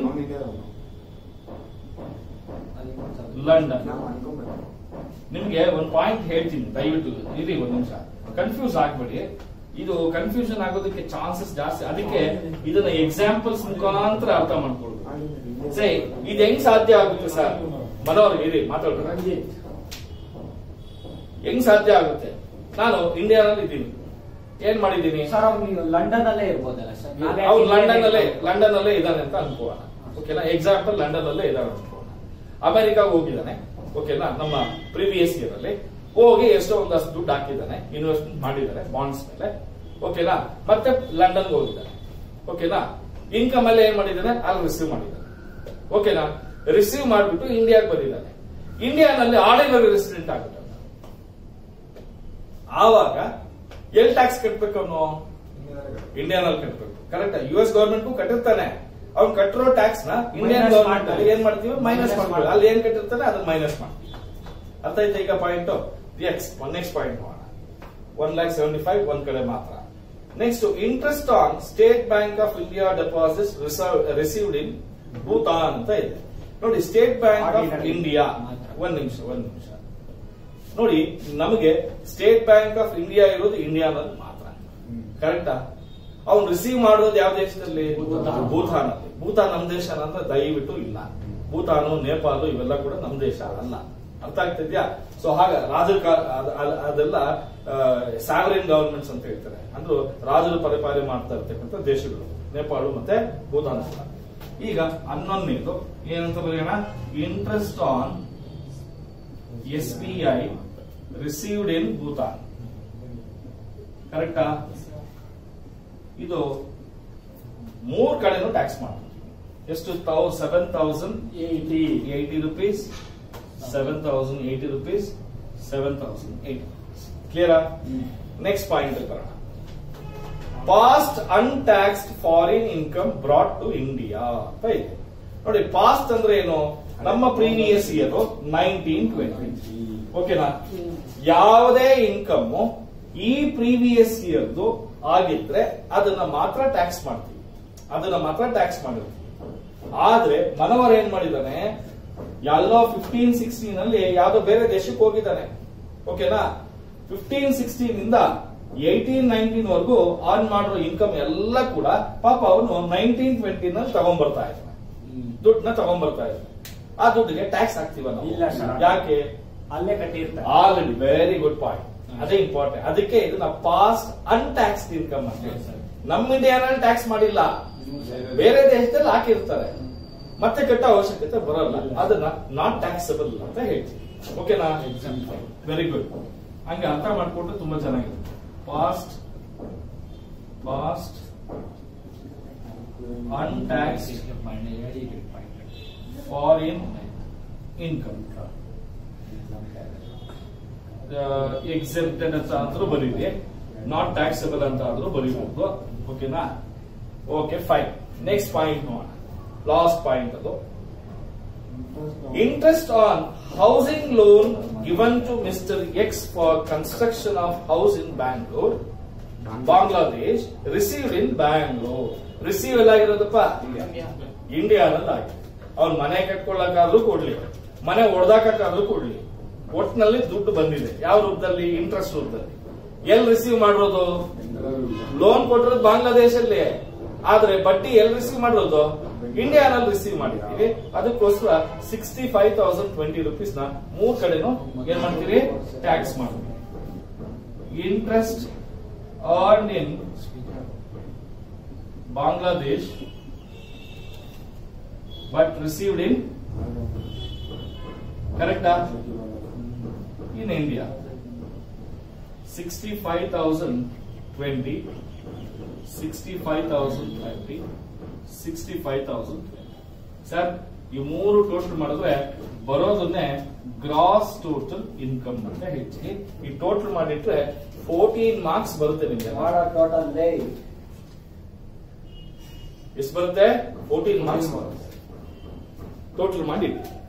[SPEAKER 1] London
[SPEAKER 3] ನಾವು ಅನ್ಕೊಂಬೇಕು
[SPEAKER 1] ನಿಮ್ಗೆ ಒಂದು ಪಾಯಿಂಟ್ ಹೇಳ್ತೀನಿ ದಯವಿಟ್ಟು ಇರಿ ಒಂದ್ ನಿಮಿಷ ಕನ್ಫ್ಯೂಸ್ ಆಗ್ಬೇಡಿ ಇದು ಕನ್ಫ್ಯೂಷನ್ ಆಗೋದಕ್ಕೆ ಚಾನ್ಸಸ್ ಜಾಸ್ತಿ ಅದಕ್ಕೆ ಇದನ್ನ ಎಕ್ಸಾಂಪಲ್ಸ್ ಮುಖಾಂತರ ಅರ್ಥ ಮಾಡ್ಕೊಳ್ಳೋದು ಸೇ ಇದು ಹೆಂಗ್ ಸಾಧ್ಯ ಆಗುತ್ತೆ ಸರ್ ಮನೋಹರ್ ಇರಿ ಮಾತಾಡೋಣ
[SPEAKER 2] ರಂಜಿತ್
[SPEAKER 1] ಹೆಂಗ್ ಸಾಧ್ಯ ಆಗುತ್ತೆ ನಾನು ಇಂಡಿಯಾನಲ್ಲಿ ಇದ್ದೀನಿ ಏನ್ ಮಾಡಿದ್ದೀನಿ
[SPEAKER 2] ಸರ್ ಅವ್ರು ನೀವು ಲಂಡನ್ ಅಲ್ಲೇ ಇರ್ಬೋದಲ್ಲ ಸರ್ ನಾವ್ ಯಾಕೆ
[SPEAKER 1] ಅವ್ರು ಲಂಡನ್
[SPEAKER 2] ಇಂಡಿಯಾದಲ್ಲಿ
[SPEAKER 1] ಅಲ್ಲೇ
[SPEAKER 2] ಇರ್ಬೋದು?
[SPEAKER 1] ಲಂಡನ್ ಅಲ್ಲೇ ಇದ್ದಾನೆ ಅಂತ ಅನ್ಕೋಣ ಓಕೆನಾ ಎಕ್ಸಾಂಪಲ್ ಲಂಡನ್ ಅಲ್ಲೇ ಇದ್ದಾನೆ ಅನ್ಕೋಣ ಅಮೆರಿಕಾಗ ಹೋಗಿದ್ದಾನೆ ಓಕೆನಾ ನಮ್ಮ ಪ್ರಿವಿಯಸ್ ಇಯರ್ ಅಲ್ಲಿ ಹೋಗಿ ಎಷ್ಟೋ ಒಂದಷ್ಟು ದುಡ್ಡು ಹಾಕಿದ್ದಾನೆ ಇನ್ವೆಸ್ಟ್ಮೆಂಟ್ ಮಾಡಿದ್ದಾರೆ ಬಾಂಡ್ಸ್ ಮೇಲೆ ಓಕೆನಾ ಮತ್ತೆ ಲಂಡನ್ ಹೋಗಿದ್ದಾನೆ ಓಕೆನಾ ಇನ್ಕಮ್ ಎಲ್ಲ ಏನ್ ಮಾಡಿದ್ದಾನೆ ಅಲ್ಲಿ ರಿಸೀವ್ ಮಾಡಿದ್ದಾನೆ ಓಕೆನಾ ರಿಸೀವ್ ಮಾಡಿಬಿಟ್ಟು ಇಂಡಿಯಾಗೆ ಬಂದಿದ್ದಾನೆ ಇಂಡಿಯಾನಲ್ಲಿ ಆರ್ಡಿನರಿ ರೆಸಿಡೆಂಟ್ ಆಗಿದ್ದಾನೆ ಆವಾಗ ಎಲ್ ಟ್ಯಾಕ್ಸ್ ಕಟ್ಬೇಕು ಅವನು ಇಂಡಿಯಾನಲ್ಲಿ ಕಟ್ಟಬೇಕು ಕರೆಕ್ಟ್ ಯು ಎಸ್ ಗವರ್ಮೆಂಟ್ ಕಟ್ಟಿರ್ತಾನೆ ಅವ್ನು ಕಟ್ಟಿರೋ ಟ್ಯಾಕ್ಸ್ ನ ಇಂಡಿಯನ್
[SPEAKER 2] Minus
[SPEAKER 1] ಗವರ್ಮೆಂಟ್ ಅಲ್ಲಿ
[SPEAKER 2] ಮಾಡ್ತಾರೆ.
[SPEAKER 1] ಏನ್ ಮಾಡ್ತೀವಿ ಮೈನಸ್
[SPEAKER 2] Minus
[SPEAKER 1] ಮಾಡ್ತೀವಿ
[SPEAKER 2] ಮಾಡ್ತಾರೆ.
[SPEAKER 1] ಅಲ್ಲಿ ಏನ್ ಕಟ್ಟಿರ್ತಾನೆ ಅದನ್ನ ಮೈನಸ್ ಮಾಡ್ತೀವಿ ಅರ್ಥ ಆಯ್ತಾ ಈಗ point X one next point ಮಾಡೋಣ ಒನ್ ಲ್ಯಾಕ್ ಸೆವೆಂಟಿ ಫೈವ್ ಒಂದ್ ಕಡೆ ಮಾತ್ರ next interest on State Bank of India deposits received in Bhutan ಅಂತ ಇದೆ ನೋಡಿ State Bank of
[SPEAKER 2] Ordinary.
[SPEAKER 1] India
[SPEAKER 2] ಮಾತ್ರ.
[SPEAKER 1] ಒಂದ್ ನಿಮಿಷ ಒಂದ್ ನಿಮಿಷ ನೋಡಿ ನಮಗೆ ಸ್ಟೇಟ್ ಬ್ಯಾಂಕ್ ಆಫ್ ಇಂಡಿಯಾ ಇರೋದು ಇಂಡಿಯಾನಲ್ಲಿ ಮಾತ್ರ ಕರೆಕ್ಟಾ ಅವ್ನು ರಿಸೀವ್ ಮಾಡೋದು ಯಾವ ದೇಶದಲ್ಲಿ
[SPEAKER 2] ಭೂತಾನ್.
[SPEAKER 1] ಭೂತಾನ್ ಅಲ್ಲಿ ಭೂತಾನ್ ನಮ್ ದೇಶ ಅಂತ ದಯವಿಟ್ಟು ಇಲ್ಲ ಭೂತಾನು ನೇಪಾಳ ಇವೆಲ್ಲ ಕೂಡ ನಮ್ ದೇಶ ಅಲ್ಲ ಅರ್ಥ ಆಗ್ತಿದ್ಯಾ ಸೊ ಹಾಗ ರಾಜರ ಅದೆಲ್ಲ ಸಾವರಿನ್ ಗವರ್ಮೆಂಟ್ಸ್ ಅಂತ ಹೇಳ್ತಾರೆ ಅಂದ್ರೆ ರಾಜರು ಪರಿಪಾಲನೆ ಮಾಡ್ತಾ ಇರ್ತಕ್ಕಂಥ ದೇಶಗಳು ನೇಪಾಳ ಮತ್ತೆ ಭೂತಾನ್ ಅಲ್ಲ ಈಗ ಹನ್ನೊಂದನೇದು ಏನಂತ ಬರೆಯೋಣ interest on S B I received in Bhutan ಕರೆಕ್ಟಾ ಇದು ಮೂರ್ ಕಡೆನೂ ಟ್ಯಾಕ್ಸ್ ಮಾಡ್ತೀವಿ ಎಷ್ಟು ತೌ seven thousand
[SPEAKER 2] eighty
[SPEAKER 1] eighty rupees seven thousand eighty rupees seven thousand eighty ಕ್ಲಿಯರಾ ನೆಕ್ಸ್ಟ್ ಪಾಯಿಂಟ್ ಬರೋಣ past untaxed foreign income brought to India ಅಂತ ಇದೆ ನೋಡಿ ಪಾಸ್ಟ್ ಅಂದ್ರೆ ಏನು ನಮ್ಮ ಪ್ರೀವಿಯಸ್ ಇಯರ್ ನೈನ್ಟೀನ್ ಟ್ವೆಂಟಿ ಓಕೆನಾ ಯಾವುದೇ ಇನ್ಕಮ್ ಈ ಪ್ರೀವಿಯಸ್ ಇಯರ್ದು ಆಗಿದ್ರೆ ಅದನ್ನ ಮಾತ್ರ ಟ್ಯಾಕ್ಸ್ ಮಾಡ್ತೀವಿ ಅದನ್ನ ಮಾತ್ರ ಟ್ಯಾಕ್ಸ್ ಮಾಡಿರ್ತೀವಿ ಆದ್ರೆ ಮನವರ್ ಏನ್ ಮಾಡಿದಾನೆ ಎಲ್ಲೋ ಫಿಫ್ಟೀನ್ ಸಿಕ್ಸ್ಟೀನ್ ಅಲ್ಲಿ ಯಾವ್ದೋ ಬೇರೆ ದೇಶಕ್ಕೆ ಹೋಗಿದ್ದಾನೆ ಓಕೆನಾ ಫಿಫ್ಟೀನ್ ಸಿಕ್ಸ್ಟೀನ್ ಇಂದ ಏಯ್ಟೀನ್ ನೈನ್ಟೀನ್ ವರೆಗೂ ಆನ್ ಮಾಡಿರೋ ಇನ್ಕಮ್ ಎಲ್ಲ ಕೂಡ ಪಾಪ ಅವನು ನೈನ್ಟೀನ್ ಟ್ವೆಂಟಿ ನಲ್ಲಿ ತಗೊಂಡ್ಬರ್ತಾ ಇದ್ದಾನೆ ದುಡ್ಡನ್ನ ತಗೊಂಡ್ಬರ್ತಾ ಇದ್ದಾನೆ ಆ ದುಡ್ಡಿಗೆ ಟ್ಯಾಕ್ಸ್ ಹಾಕ್ತಿವ
[SPEAKER 2] ಇಲ್ಲ
[SPEAKER 1] ನಾವು
[SPEAKER 2] sir.
[SPEAKER 1] ಯಾಕೆ
[SPEAKER 2] ಅಲ್ಲೇ ಕಟ್ಟಿರ್ತಾರೆ
[SPEAKER 1] already very good point
[SPEAKER 2] hmm.
[SPEAKER 1] ಅದೇ ಇಂಪಾರ್ಟೆಂಟ್ ಅದಕ್ಕೆ ಇದನ್ನ ಪಾಸ್ಟ್ ಅನ್ಟ್ಯಾಕ್ಸ್ಡ್ ಇನ್ಕಮ್ ಅಂತ
[SPEAKER 2] ಹ್ಮ್, sir.
[SPEAKER 1] ನಮ್ಮ ಇಂಡಿಯಾನಲ್ಲಿ ಟ್ಯಾಕ್ಸ್ ಮಾಡಿಲ್ಲ ಬೇರೆ ದೇಶದಲ್ಲಿ ಹಾಕಿರ್ತಾರೆ ಮತ್ತೆ ಕಟ್ಟೋ ಅವಶ್ಯಕತೆ ಬರಲ್ಲ
[SPEAKER 2] ಇಲ್ಲ.
[SPEAKER 1] ಅದನ್ನ ನಾಟ್ ಟ್ಯಾಕ್ಸಬಲ್ ಅಂತ ಹೇಳ್ತೀವಿ ಓಕೆನಾ ವೆರಿ ಗುಡ್ ಹಂಗೆ ಅರ್ಥ ಮಾಡ್ಕೊಂಡ್ರೆ ತುಂಬಾ ಚೆನ್ನಾಗಿದೆ past past Untaxed. Foreign income excepted ಅಂತ ಆದ್ರೂ ಬರೀರಿ ನಾಟ್ ಟ್ಯಾಕ್ಸಬಲ್ ಅಂತ ಆದ್ರೂ ಬರೀಬಹುದು ಓಕೆನಾ ಓಕೆ ಫೈನ್ ನೆಕ್ಸ್ಟ್ ಪಾಯಿಂಟ್ ನೋಡೋಣ ಲಾಸ್ಟ್ ಪಾಯಿಂಟ್ ಅದು interest on housing loan given to mister X for construction of house in Bangalore Bangladesh received in Bangalore receive ಎಲ್ಲಾಗಿರೋದಪ್ಪ ಇಂಡಿಯಾದಲ್ಲಿ ಆಗಿದೆ ಅವ್ನ ಮನೆ ಕಟ್ಕೊಳ್ಳಕ್ಕಾದ್ರೂ ಕೊಡ್ಲಿ ಮನೆ ಹೊಡೆದಾಕಾದ್ರೂ ಕೊಡ್ಲಿ ಒಟ್ನಲ್ಲಿ ದುಡ್ಡು ಬಂದಿದೆ ಯಾವ ರೂಪದಲ್ಲಿ ಇಂಟ್ರೆಸ್ಟ್ ರೂಪದಲ್ಲಿ ಎಲ್ಲಿ ರಿಸೀವ್ ಮಾಡಿರೋದು ಲೋನ್ ಕೊಟ್ಟಿರೋದು ಬಾಂಗ್ಲಾದೇಶಲ್ಲಿ ಆದ್ರೆ ಬಡ್ಡಿ ಎಲ್ಲಿ ರಿಸೀವ್ ಮಾಡಿರೋದು ಇಂಡಿಯಾನಲ್ಲಿ ರಿಸೀವ್ ಮಾಡಿರ್ತೀವಿ ಅದಕ್ಕೋಸ್ಕರ sixty five thousand twenty rupees ನ ಮೂರ್ ಕಡೆನೂ ಏನ್ ಮಾಡ್ತೀವಿ ಟ್ಯಾಕ್ಸ್ ಮಾಡ್ತೀವಿ interest earned in Bangladesh but received in correct in India 65,020 65,030 65,020 sir ಈ ಮೂರು ಟೋಟಲ್ ಮಾಡಿದ್ರೆ ಬರೋದನ್ನೇ ಗ್ರಾಸ್ ಟೋಟಲ್ ಇನ್ಕಮ್ ಅಂತ ಹೇಳ್ತೀವಿ ಈ ಟೋಟಲ್ ಮಾಡಿಟ್ರೆ ಫೋರ್ಟೀನ್ ಮಾರ್ಕ್ಸ್ ಬರುತ್ತೆ ನಿಮಗೆ
[SPEAKER 2] ಮಾಡೋ ಟೋಟಲ್
[SPEAKER 1] ಎಷ್ಟು ಬರುತ್ತೆ ಫೋರ್ಟೀನ್ ಮಾರ್ಕ್ಸ್ ಬರುತ್ತೆ ಟೋಟಲ್ ಮಾಡಿ